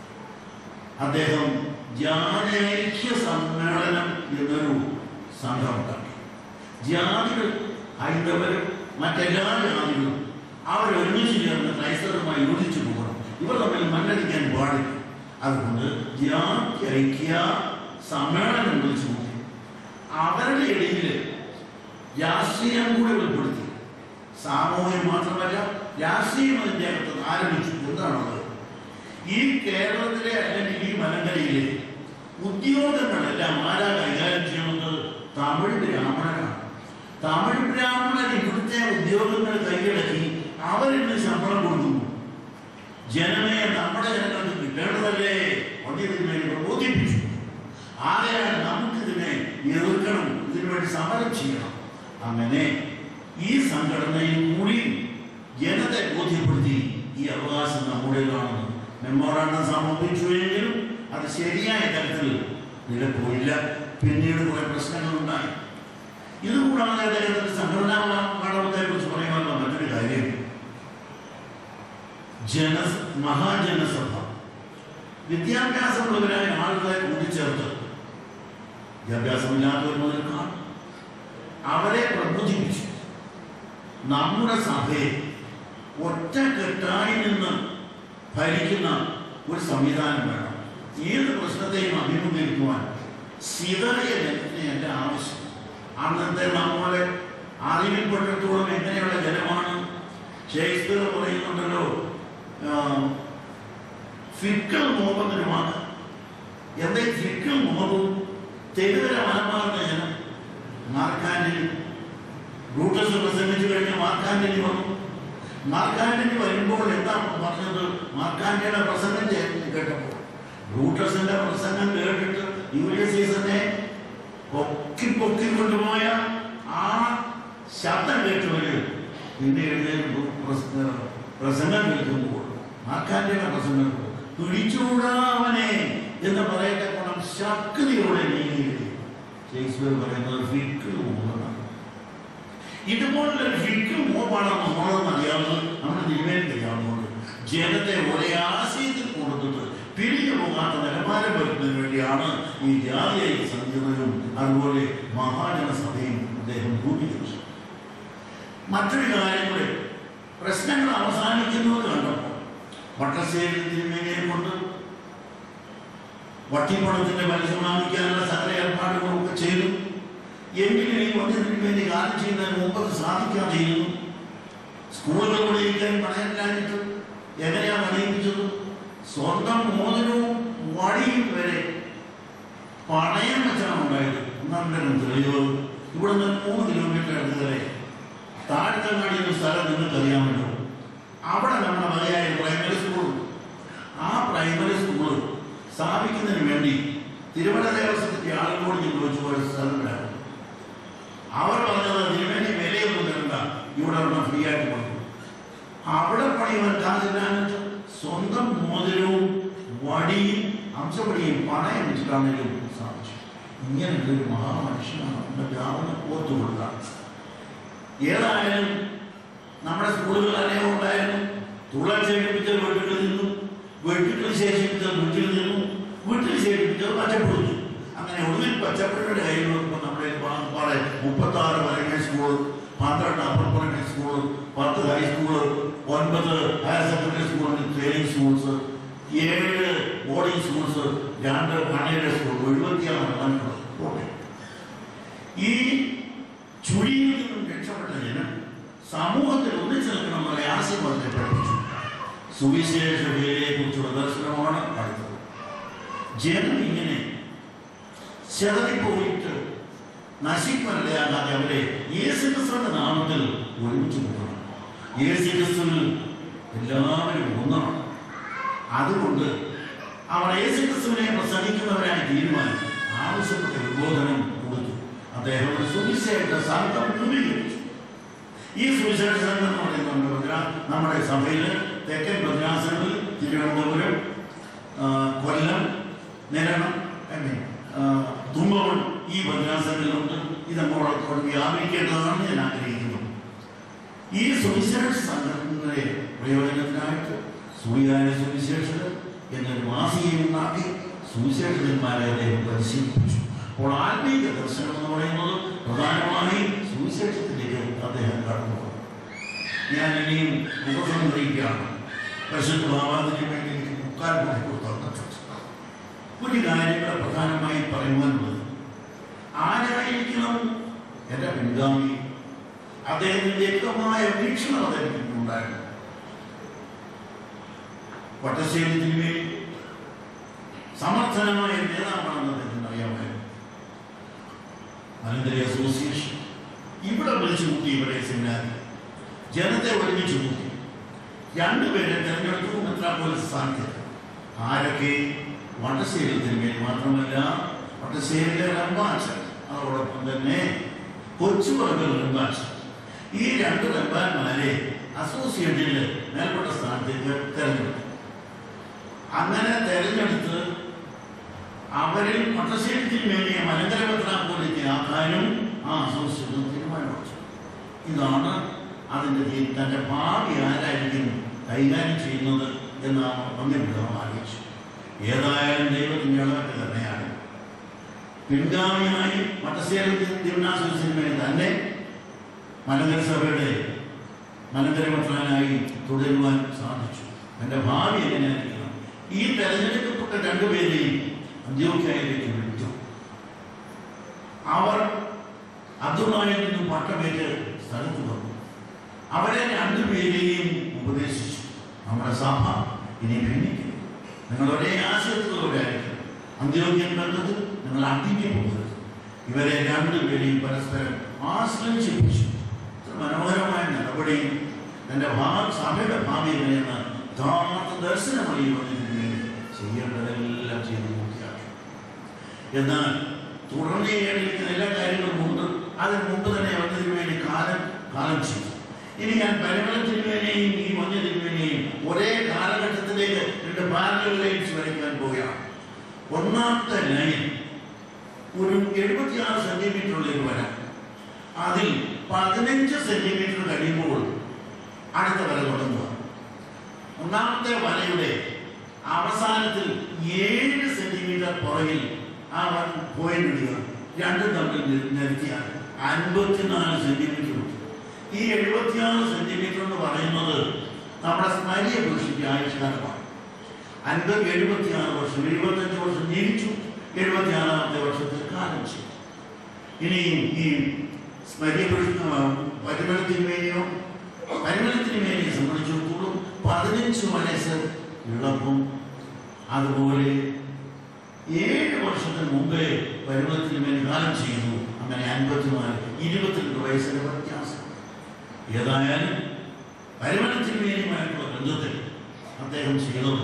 Speaker 1: അദ്ദേഹം ജാനൈക്യ സമ്മേളനം എന്നൊരു സംഘമുണ്ടാക്കി ജാതികൾ ഹൈന്ദവരും മറ്റെല്ലാ ജാതികളും അവർ ഒരുമിച്ച് ചേർന്ന് ക്രൈസ്തവരുമായി യോജിച്ചു പോകണം ഇവർ തമ്മിൽ മണ്ണടിക്കാൻ പാടില്ല അതുകൊണ്ട് ജാതി ഐക്യ സമ്മേളനം വിളിച്ചു കൂട്ടി അവരുടെ ഇടയിൽ രാഷ്ട്രീയം കൂടെ ഉൾപ്പെടുത്തി സാമൂഹ്യം മാത്രമല്ല രാഷ്ട്രീയം അതിൻ്റെ അകത്ത് ആരംഭിച്ചു എന്താണത് ഈ കേരളത്തിലെ അല്ലെങ്കിൽ ഈ മലങ്കരയിലെ ഉദ്യോഗങ്ങളെല്ലാം ആരാ കൈകാര്യം ചെയ്യുന്നത് തമിഴ് ബ്രാഹ്മണരാണ് തമിഴ് ബ്രാഹ്മണർ ഇവിടുത്തെ ഉദ്യോഗങ്ങൾ കൈയടക്കി അവരിന്ന് ശമ്പളം കൊടുക്കുന്നു ജനമേ നമ്മുടെ ജനങ്ങൾക്ക് കിട്ടേണ്ടതല്ലേ ഒന്നിനു വേണ്ടി പ്രബോധിപ്പിച്ചു ആകയാൽ നമുക്കിതിനെ എതിർക്കണം ഇതിനു വേണ്ടി സമരം ചെയ്യണം അങ്ങനെ ഈ സംഘടനയിൽ കൂടി ജനത്തെ ബോധ്യപ്പെടുത്തി ഈ അവകാശം നമ്മുടേതാണെന്ന് മെമ്മോറാണ്ടം സമർപ്പിച്ചുവെങ്കിലും അത് ശരിയായ തരത്തിൽ നിലപോയില്ല പിന്നീട് കുറെ പ്രശ്നങ്ങളുണ്ടായി ഇതുകൂടാതെ അദ്ദേഹത്തിന്റെ സംഘടനാ പഠനത്തെ കുറിച്ച് പറയാനുള്ള മറ്റൊരു കാര്യം ജന മഹാജനസഭ വിദ്യാഭ്യാസമുള്ളവരായ ആളുകളെ കൂട്ടിച്ചേർത്ത് വിദ്യാഭ്യാസമില്ലാത്തവർ മുതൽ കാണും അവരെ പ്രബോധിപ്പിച്ചു നമ്മുടെ സഭയെ ഒറ്റക്കെട്ടായി നിന്ന് ഭരിക്കുന്ന ഒരു സംവിധാനം വേണം ഏത് പ്രശ്നത്തെയും അഭിമുഖീകരിക്കുവാൻ സിതറിയ ജനത്തിനെയല്ല ആവശ്യം അന്നത്തെ നമ്മുടെ അറിവിൽപ്പെട്ടിടത്തോളം എങ്ങനെയുള്ള ജനമാണ് ഷേക്സ്പിയർ പറയുന്നുണ്ടല്ലോ ഫിക്കൽ മുഹമ്മദിന് വാക്ക് എന്താ ഈ ഫിക്കൽ മുഹമ്മദും തെരുവര മനമാർന്ന ജനം മാർക്കാൻഡനി ബ്രൂട്ടസ് പ്രസംഗിച്ചു കഴിഞ്ഞ മാർക്കാൻഡനി വന്നു മാർക്കാൻഡനി വരുമ്പോൾ എന്താ പറഞ്ഞത് മാർക്കാൻഡനിയുടെ പ്രസംഗം ചെയ്ത് കേട്ടപ്പോൾ ബ്രൂട്ടസിന്റെ പ്രസംഗം കേട്ടിട്ട് യൂലിയസീസനെ പൊക്കി പൊക്കി കൊണ്ടുപോയ ആ ശബ്ദം കേട്ടവര് പിന്നെ എഴുതി പ്രസംഗം കേൾക്കുമ്പോൾ മാർക്കാൻഡനിയുടെ പ്രസംഗം പിടിച്ചുകൂടാവനെ എന്ന് പറയട്ടെ ഗുണം ശക്തിയോടെ നീങ്ങിയത് ഷേക്സ്പിയർ പറയുന്നത് ഫിക്ക് മൂന്നാണ് ഇതുപോലൊരു ഫിക്ക് മൂവാണെന്ന് നമ്മളെന്ന് അറിയാവുന്നത് നമ്മുടെ തിരുവേണ്ടി അറിയാവുന്നത് ജനത്തെ ഒരേ ആശയത്തിൽ കൊടുത്തിട്ട് പിരിഞ്ഞു പോകാത്ത നിലവാരം വരുന്നതിന് വേണ്ടിയാണ് ഈ ജാതിയായി സംഘടനയും അതുപോലെ മഹാജനസഭയും അദ്ദേഹം രൂപീകരിച്ചത് മറ്റൊരു കാര്യം കൂടെ പ്രശ്നങ്ങൾ അവസാനിക്കുന്നത് കണ്ടപ്പോൾ വട്ടശ്ശേരി തിരുമേനിയെ കൊണ്ട് വട്ടിപ്പണത്തിന്റെ പലിശ വാങ്ങിക്കാനുള്ള സകല ഏർപ്പാടുകളൊക്കെ ചെയ്തു എങ്കിലും ഈ വട്ടത്തിന് വേണ്ടി കാര്യം ചെയ്യുന്നതിന് മുമ്പ് അത് സാധിക്കാതെയിരുന്നു സ്കൂളുകൾ പണിയിക്കാൻ പണയമില്ലാഞ്ഞിട്ട് എങ്ങനെയാണ് പണിയിപ്പിച്ചത് സ്വന്തം മോതിരവും വടിയും വരെ പണയം വെച്ചാണ് ഉണ്ടായത് ഒന്നാം തെളിവ് ഇവിടെ നിന്ന് മൂന്ന് കിലോമീറ്റർ അടുത്തവരെ താഴ്ത്തങ്ങാടി എന്ന സ്ഥലം നിങ്ങൾക്ക് അറിയാമല്ലോ അവിടെ നമ്മുടെ മതിയായ പ്രൈമറി സ്കൂൾ ആ പ്രൈമറി സ്കൂൾ സ്ഥാപിക്കുന്നതിന് വേണ്ടി തിരുവല്ല ദേവസ്വത്തിന്റെ ആളുകളോട് ഞാൻ ചോദിച്ചു പോയ സ്ഥലത്തിലാണ് അവർ പറഞ്ഞത് തിരുവേണ്ടി വിലയൊന്നും തരണ്ട ഇവിടെ ഒരെണ്ണം ഫ്രീ ആയിട്ട് കൊടുക്കും അവിടെ പണിയവൻ കാതില്ലാഞ്ഞിട്ട് സ്വന്തം മോതിരവും വടിയും അംശവടിയും പണയം വെച്ചിട്ടാണെങ്കിലും സാധിച്ചു ഇങ്ങനെ ഒരു മഹാമനുഷ്യനാണ് നമ്മുടെ ഗ്രാമം ഓർത്തുകൊള്ളുക ഏതായാലും നമ്മുടെ സ്കൂളുകൾ അനേകം ഉണ്ടായിരുന്നു തുള്ളൽ ശേഷിപ്പിച്ചത് വീട്ടുകളിൽ നിന്നും വീട്ടുകളിൽ ശേഷിപ്പിച്ചത് വീട്ടിൽ നിന്നും വീട്ടിൽ ശേഷിപ്പിച്ചത് പച്ചപ്പെടുന്നു അങ്ങനെ ഒടുവിൽ പച്ചപ്പുഴയുടെ കയ്യിൽ നോക്കുമ്പോൾ നമ്മുടെ പാടെ മുപ്പത്തി ആറ് പ്രൈമറി സ്കൂൾ പന്ത്രണ്ട് അപ്പർ പ്രൈമറി സ്കൂൾ പത്ത് ഹൈസ്കൂൾ ഒൻപത് higher secondary school training schools ഏഴ് ബോർഡിംഗ് സ്കൂൾസ് രണ്ട് മണിയുടെ സ്കൂൾ എഴുപത്തിയാറ് ഓക്കെ ഈ ചുഴിയിൽ നിന്നും രക്ഷപ്പെട്ട ജനം സമൂഹത്തിൽ ഒന്നിച്ചു നിൽക്കണമെന്നുള്ള ആശയം അതിനെ പഠിപ്പിച്ചു സുവിശേഷ വേലയെ കുറിച്ചുള്ള ദർശനമാണ് അടുത്തത് ജനം ഇങ്ങനെ ചെതറിപ്പോയിട്ട് നശിപ്പനടയാകാതെ അവരെ യേശുക്രിസ്തുവിന്റെ നാമത്തിൽ ഒരുമിച്ച് കൂട്ടണം യേശുക്രിസ്തുവിൽ എല്ലാവരും ഒന്നാണ് അതുകൊണ്ട് അവർ യേശുക്രിസ്തുവിനെ പ്രസംഗിക്കുന്നവരായി തീരുമാനം ആവശ്യപ്പെട്ട ഉദ്ബോധനം കൊടുത്തു അദ്ദേഹം ഒരു സുവിശേഷ സംഘം രൂപീകരിച്ചു ഈ സുവിശേഷ സംഘം എന്ന് പറയുന്നത് നമ്മുടെ ഭദ്രാ- നമ്മുടെ സഭയിൽ തെക്കൻ ഭദ്രാസനത്തിൽ തിരുവനന്തപുരം ആ, കൊല്ലം നിരണം അല്ലേ, ആ, തുമ്പവൺ ഈ ഭദ്രാസനങ്ങളിലുണ്ട് ഇതങ്ങോടൊപ്പം വ്യാപിക്കേണ്ടതാണ് ഞാൻ ആഗ്രഹിക്കുന്നത് ഈ സുവിശേഷ സംഘടനയുടെ പ്രയോജനത്തിനായിട്ട് സൂര്യായ സുവിശേഷകർ എന്നൊരു മാസികയും ഉണ്ടാക്കി സുവിശേഷകന്മാരെ അദ്ദേഹം പരിശീലിപ്പിച്ചു അപ്പോൾ ആത്മീക ദർശനം എന്ന് പറയുന്നത് പ്രധാനമായും സുവിശേഷത്തിലേക്ക് അദ്ദേഹം കടന്നു പോകും ഞാൻ ഇനിയും ഉപസംഹരിക്കുകയാണ് പരിശുദ്ധ ഭാവാദിന് വേണ്ടി എനിക്ക് മുക്കാൽ മണിക്കൂർ തന്നിട്ടുണ്ട് ഒരു കാര്യങ്ങൾ പ്രധാനമായി പറയുവാനുള്ളത് ആരായിരിക്കണം എൻ്റെ പിൻഗാമി അദ്ദേഹത്തിന് വ്യക്തമായ വീക്ഷണം അദ്ദേഹത്തിന് ഉണ്ടായിരുന്നു വട്ടശ്ശേരി തിരുമേനി സമർത്ഥനമായ നേതാവാണെന്ന് അദ്ദേഹത്തിന് അറിയാമായിരുന്നു അനന്തര അസോസിയേഷൻ ഇവിടെ വിളിച്ചു കൂട്ടി ഇവിടെ സെമിനാരി ജനത്തെ ഒരുമിച്ച് കൂട്ടി രണ്ടുപേരെ തെരഞ്ഞെടുത്തു മെത്രാപോലിസ് സ്ഥാനത്ത് ആരൊക്കെ വട്ടശ്ശേരി തിരുമേനി മാത്രമല്ല വട്ടശ്ശേരിയിലെ റമ്പാച്ചൻ അതോടൊപ്പം തന്നെ കൊച്ചുപറമ്പിൽ റമ്പാച്ചൻ ഈ രണ്ട് റമ്പാന്മാരെ അസോസിയേഷനിൽ മേൽപ്പെട്ട സ്ഥാനത്തേക്ക് തെരഞ്ഞെടുത്തു അങ്ങനെ തെരഞ്ഞെടുത്ത് അവരിൽ പട്ടശേഖരത്തിന് വേണ്ടിയ മലങ്കര പത്രാപോലത്തെ ആക്കാനും ആ അസോസിയേഷൻ തീരുമാനമെടുത്തു ഇതാണ് അതിൻ്റെ തീ- തൻ്റെ ഭാവി ആരായിരിക്കും കൈകാര്യം ചെയ്യുന്നത് എന്ന് ആ വന്യപിതാവ് ആലോചിച്ചു ഏതായാലും ദൈവത്തിൻ്റെ ഇളവൊക്കെ തന്നെയാണ് പിൻഗാമിയായി മട്ടശ്ശേരി തിരുവനാശ്വസിന്മേൽ തന്നെ മലങ്കര സഭയുടെ മലങ്കര പത്രാനായി തുടരുവാൻ സാധിച്ചു എൻ്റെ ഭാവി എങ്ങനെയായിരിക്കണം ഈ തെരഞ്ഞെടുക്കപ്പെട്ട രണ്ടുപേരെയും അന്ത്യോഖ്യയിലേക്ക് വിളിച്ചു അവർ അബ്ദുള്ളയിൽ നിന്നും പട്ടമേറ്റ് സ്ഥലത്ത് വന്നു അവരെ രണ്ടുപേരെയും ഉപദേശിച്ചു നമ്മുടെ സഭ ഇനി ഭിന്നിക്കും നിങ്ങൾ ഒരേ ആശയത്തിലൂടെ ആയിരിക്കും അന്ത്യോഗ്യം ബന്ധത്തിൽ നിങ്ങൾ അടിഞ്ഞു പോകരുത് ഇവരെ രണ്ടുപേരെയും പരസ്പരം ആശ്രയിച്ചിപ്പിച്ചു ഇത്ര മനോഹരമായ നടപടിയും തൻ്റെ ഭാ സഭയുടെ ഭാവി എങ്ങനെയെന്ന് യഥാർത്ഥ ദർശനമായി വന്നതിന് വേണ്ടി ചെയ്യേണ്ടതെല്ലാം ചെയ്ത് പൂർത്തിയാക്കി എന്നാൽ തുടർന്ന് ചെയ്യേണ്ടിയിരിക്കുന്ന എല്ലാ കാര്യങ്ങളും ഉണ്ട് അതിന് മുമ്പ് തന്നെ വന്നതിന് വേണ്ടി കാലം കാലം ചെയ്തു ഇനി ഞാൻ പരിമളത്തിന് വേണ്ടിയും ഈ മഞ്ഞതിന് വേണ്ടിയും ഒരേ കാലഘട്ടത്തിലേക്ക് രണ്ട് പാരലൽ ലൈൻസ് വരയ്ക്കാൻ പോവുകയാണ് ഒന്നാമത്തെ ലൈൻ ഒരു എഴുപത്തിയാറ് സെന്റിമീറ്ററിലേക്ക് വരാം അതിൽ പതിനഞ്ച് സെന്റിമീറ്റർ കഴിയുമ്പോൾ അടുത്ത വര തുടങ്ങുക ഒന്നാമത്തെ വരയുടെ അവസാനത്തിൽ ഏഴ് സെന്റിമീറ്റർ പുറകിൽ ആ പോയിന്റ് ഇടുക രണ്ടും തമ്മിൽ നി- നിരത്തിയാൽ അൻപത്തിനാല് സെന്റിമീറ്റർ കിട്ടും. ഈ എഴുപത്തിയാറ് സെന്റിമീറ്റർ എന്ന് പറയുന്നത് നമ്മുടെ സ്മരിയ പുരുഷയ്ക്ക് ആയുഷ്കാലമാണ് അൻപത് എഴുപത്തിയാറ് വർഷം എഴുപത്തഞ്ച് വർഷം ജീവിച്ചു എഴുപത്തിയാറാമത്തെ വർഷത്തിൽ കാലം ചെയ്തു ഇനി ഈ സ്മരിയ പുരുഷ പരിമളത്തിന് വേണ്ടിയോ പരിമളത്തിന് വേണ്ടി സംബന്ധിച്ചിടത്തോളം പതിനഞ്ച് വയസ്സ് ഇളപ്പും അതുപോലെ ഏഴ് വർഷത്തിന് മുമ്പേ പരിമളത്തിന് വേണ്ടി കാലം ചെയ്തു അങ്ങനെ അൻപത്തിനാല് ഇരുപത്തിരണ്ട് വയസ്സിന് വ്യത്യാസം ഏതായാലും പരിമളത്തിന് വേണ്ടിയുമായിട്ടുള്ള ബന്ധത്തിൽ അദ്ദേഹം ചെയ്തത്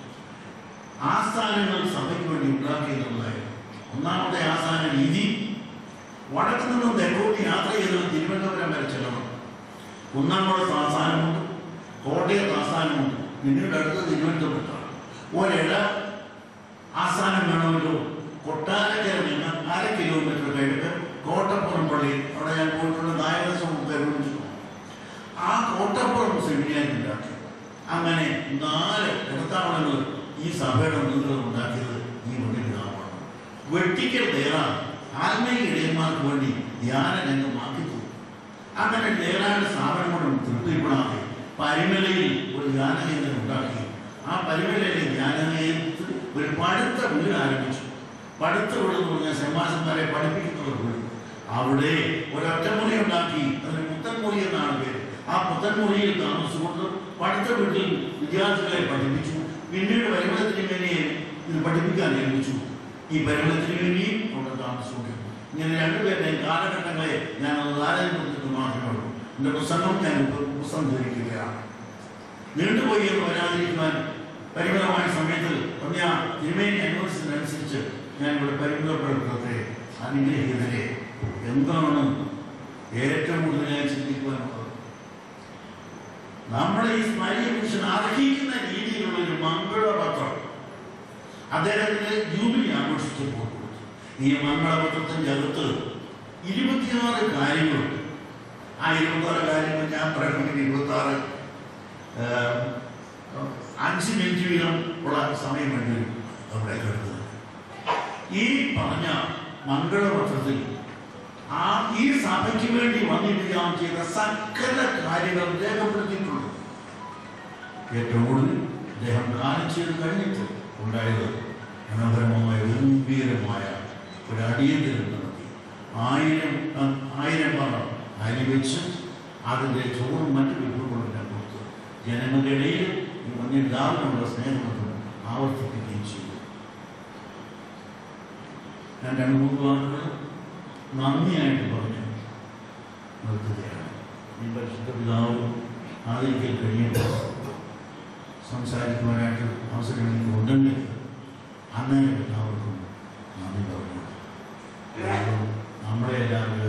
Speaker 1: ആസ്ഥാനങ്ങൾ സഭയ്ക്ക് വേണ്ടി ഉണ്ടാക്കിയെന്നുള്ളതായിരുന്നു ഒന്നാമത്തെ ആസ്ഥാന രീതി വടക്ക് നിന്നും തെക്കോട്ട് യാത്ര ചെയ്ത് തിരുവനന്തപുരം വരെ ചെല്ലണം കുന്നംകുളത്ത് ആസ്ഥാനമുണ്ട് കോട്ടയത്ത് ആസ്ഥാനമുണ്ട് പിന്നീട് അടുത്ത് തിരുവനന്തപുരത്താണ് ഒരിട ആസ്ഥാനം വേണമല്ലോ കൊട്ടാരക്കര നിന്ന് അര കിലോമീറ്റർ കഴിഞ്ഞിട്ട് കോട്ടപ്പുറം പള്ളി അവിടെ ഞാൻ പോയിട്ടുള്ള നായകസം പരിഗണിച്ചു ആ കോട്ടപ്പുറം സെമിനാരി ഉണ്ടാക്കി അങ്ങനെ നാല് ഇടത്താവളങ്ങൾ ഈ സഭയുടെ നേതൃത്വം ഉണ്ടാക്കിയത് ഈ മുന്നിലാണ് വെട്ടിക്കൽ ദേറാണ് ആത്മീയ ഇടയന്മാർക്ക് വേണ്ടി ധ്യാന രംഗമാക്കി തോന്നി അങ്ങനെ ദേറായുടെ സ്ഥാപനം കൊണ്ട് തൃപ്തിപ്പെടാതെ പരിമലയിൽ ഒരു ധ്യാനകേന്ദ്രം ഉണ്ടാക്കി ആ പരിമലയിലെ ധ്യാനകേന്ദ്രത്തിൽ ഒരു പഠിത്ത വീട് ആരംഭിച്ചു പഠിത്ത വീട് എന്ന് പറഞ്ഞാൽ സെമാസന്മാരെ പഠിപ്പിക്കുന്ന ഒരു വീട് അവിടെ ഒരൊറ്റമുറി ഉണ്ടാക്കി അതിന് പുത്തൻമുറി എന്നാണ് പേര് ആ പുത്തൻമുറിയിൽ താമസിച്ചുകൊണ്ട് പഠിത്ത വീട്ടിൽ വിദ്യാർത്ഥികളെ പഠിപ്പിച്ചു പിന്നീട് പരിമളത്തിന് വേണ്ടി ഇത് പഠിപ്പിക്കാൻ ഏൽപ്പിച്ചു ഈ പരിമളത്തിന് വേണ്ടിയും അവിടെ താമസിച്ചുകൊണ്ടിരുന്നു ഇങ്ങനെ രണ്ടുപേരുടെയും കാലഘട്ടങ്ങളെ ഞാൻ താരതമ്യപ്പെടുത്തിട്ട് മാത്രമേ ഉള്ളൂ എൻ്റെ പുസ്തകം ഞാൻ ഇപ്പോൾ പുസ്തകം ധരിക്കുകയാണ് നീണ്ടുപോയി എന്ന് വരാതിരിക്കുവാൻ പരിമിതമായ സമയത്തിൽ പറഞ്ഞ തിരുമേനി അനുവദിച്ചതിനനുസരിച്ച് ഞാൻ ഇവിടെ പരിമിതപ്പെടുത്തത്തെ അനുഗ്രഹീതരെ എന്താണ് ഏറ്റവും കൂടുതലായി ചിന്തിക്കുവാനുള്ളത് നമ്മുടെ ഈ സ്മരീയ പുരുഷൻ അർഹിക്കുന്ന രീതിയിലുള്ള ഒരു മംഗളപത്രം അദ്ദേഹത്തിന്റെ ജൂബിലി ആഘോഷിച്ചപ്പോൾ കൊടുത്തു. ഈ മംഗളപത്രത്തിന്റെ അകത്ത് ഇരുപത്തിയാറ് കാര്യങ്ങളുണ്ട് ആ ഇരുപത്താറ് കാര്യങ്ങൾ ഞാൻ പറയണമെങ്കിൽ ഇരുപത്താറ് അഞ്ച് മിനിറ്റ് വീതം ഉള്ള സമയം വേണ്ടി വരും അവിടെ കിടക്കുന്നത് ഈ പറഞ്ഞ മംഗളപത്രത്തിൽ ആ ഈ സഭയ്ക്ക് വേണ്ടി വന്നിരിക്കാൻ ചെയ്ത സകല കാര്യങ്ങൾ രേഖപ്പെടുത്തിയിട്ടുണ്ട് ഏറ്റവും കൂടുതൽ അദ്ദേഹം കാലം ചെയ്ത് കഴിഞ്ഞിട്ട് ഉണ്ടായത് മനോഹരമായ ഗംഭീരമായ ഒരു അടിയന്തരം നടത്തി ആയിരം ടൺ- ആയിരം പറ അരി വെച്ച് അതിൻ്റെ ചോറും മറ്റു വിഭവങ്ങളെല്ലാം കൊടുത്തു ജനങ്ങളുടെ ഇടയിൽ ഈ വന്യദാനമുള്ള സ്നേഹബന്ധം ആവർത്തിക്കുകയും ചെയ്തു ഞാൻ രണ്ട് മൂന്ന് വാക്കുകൾ നന്ദിയായിട്ട് പറഞ്ഞു നിർത്തുകയാണ് ഈ പരിശുദ്ധ പിതാവ് ആദരിക്കൽ കഴിയുമ്പോൾ സംസാരിക്കുവാനായിട്ട് അവസരം എനിക്ക് ഉണ്ടെങ്കിൽ അങ്ങനെ എല്ലാവർക്കും നന്ദി പറഞ്ഞു ദൈവം നമ്മളെ എല്ലാവരും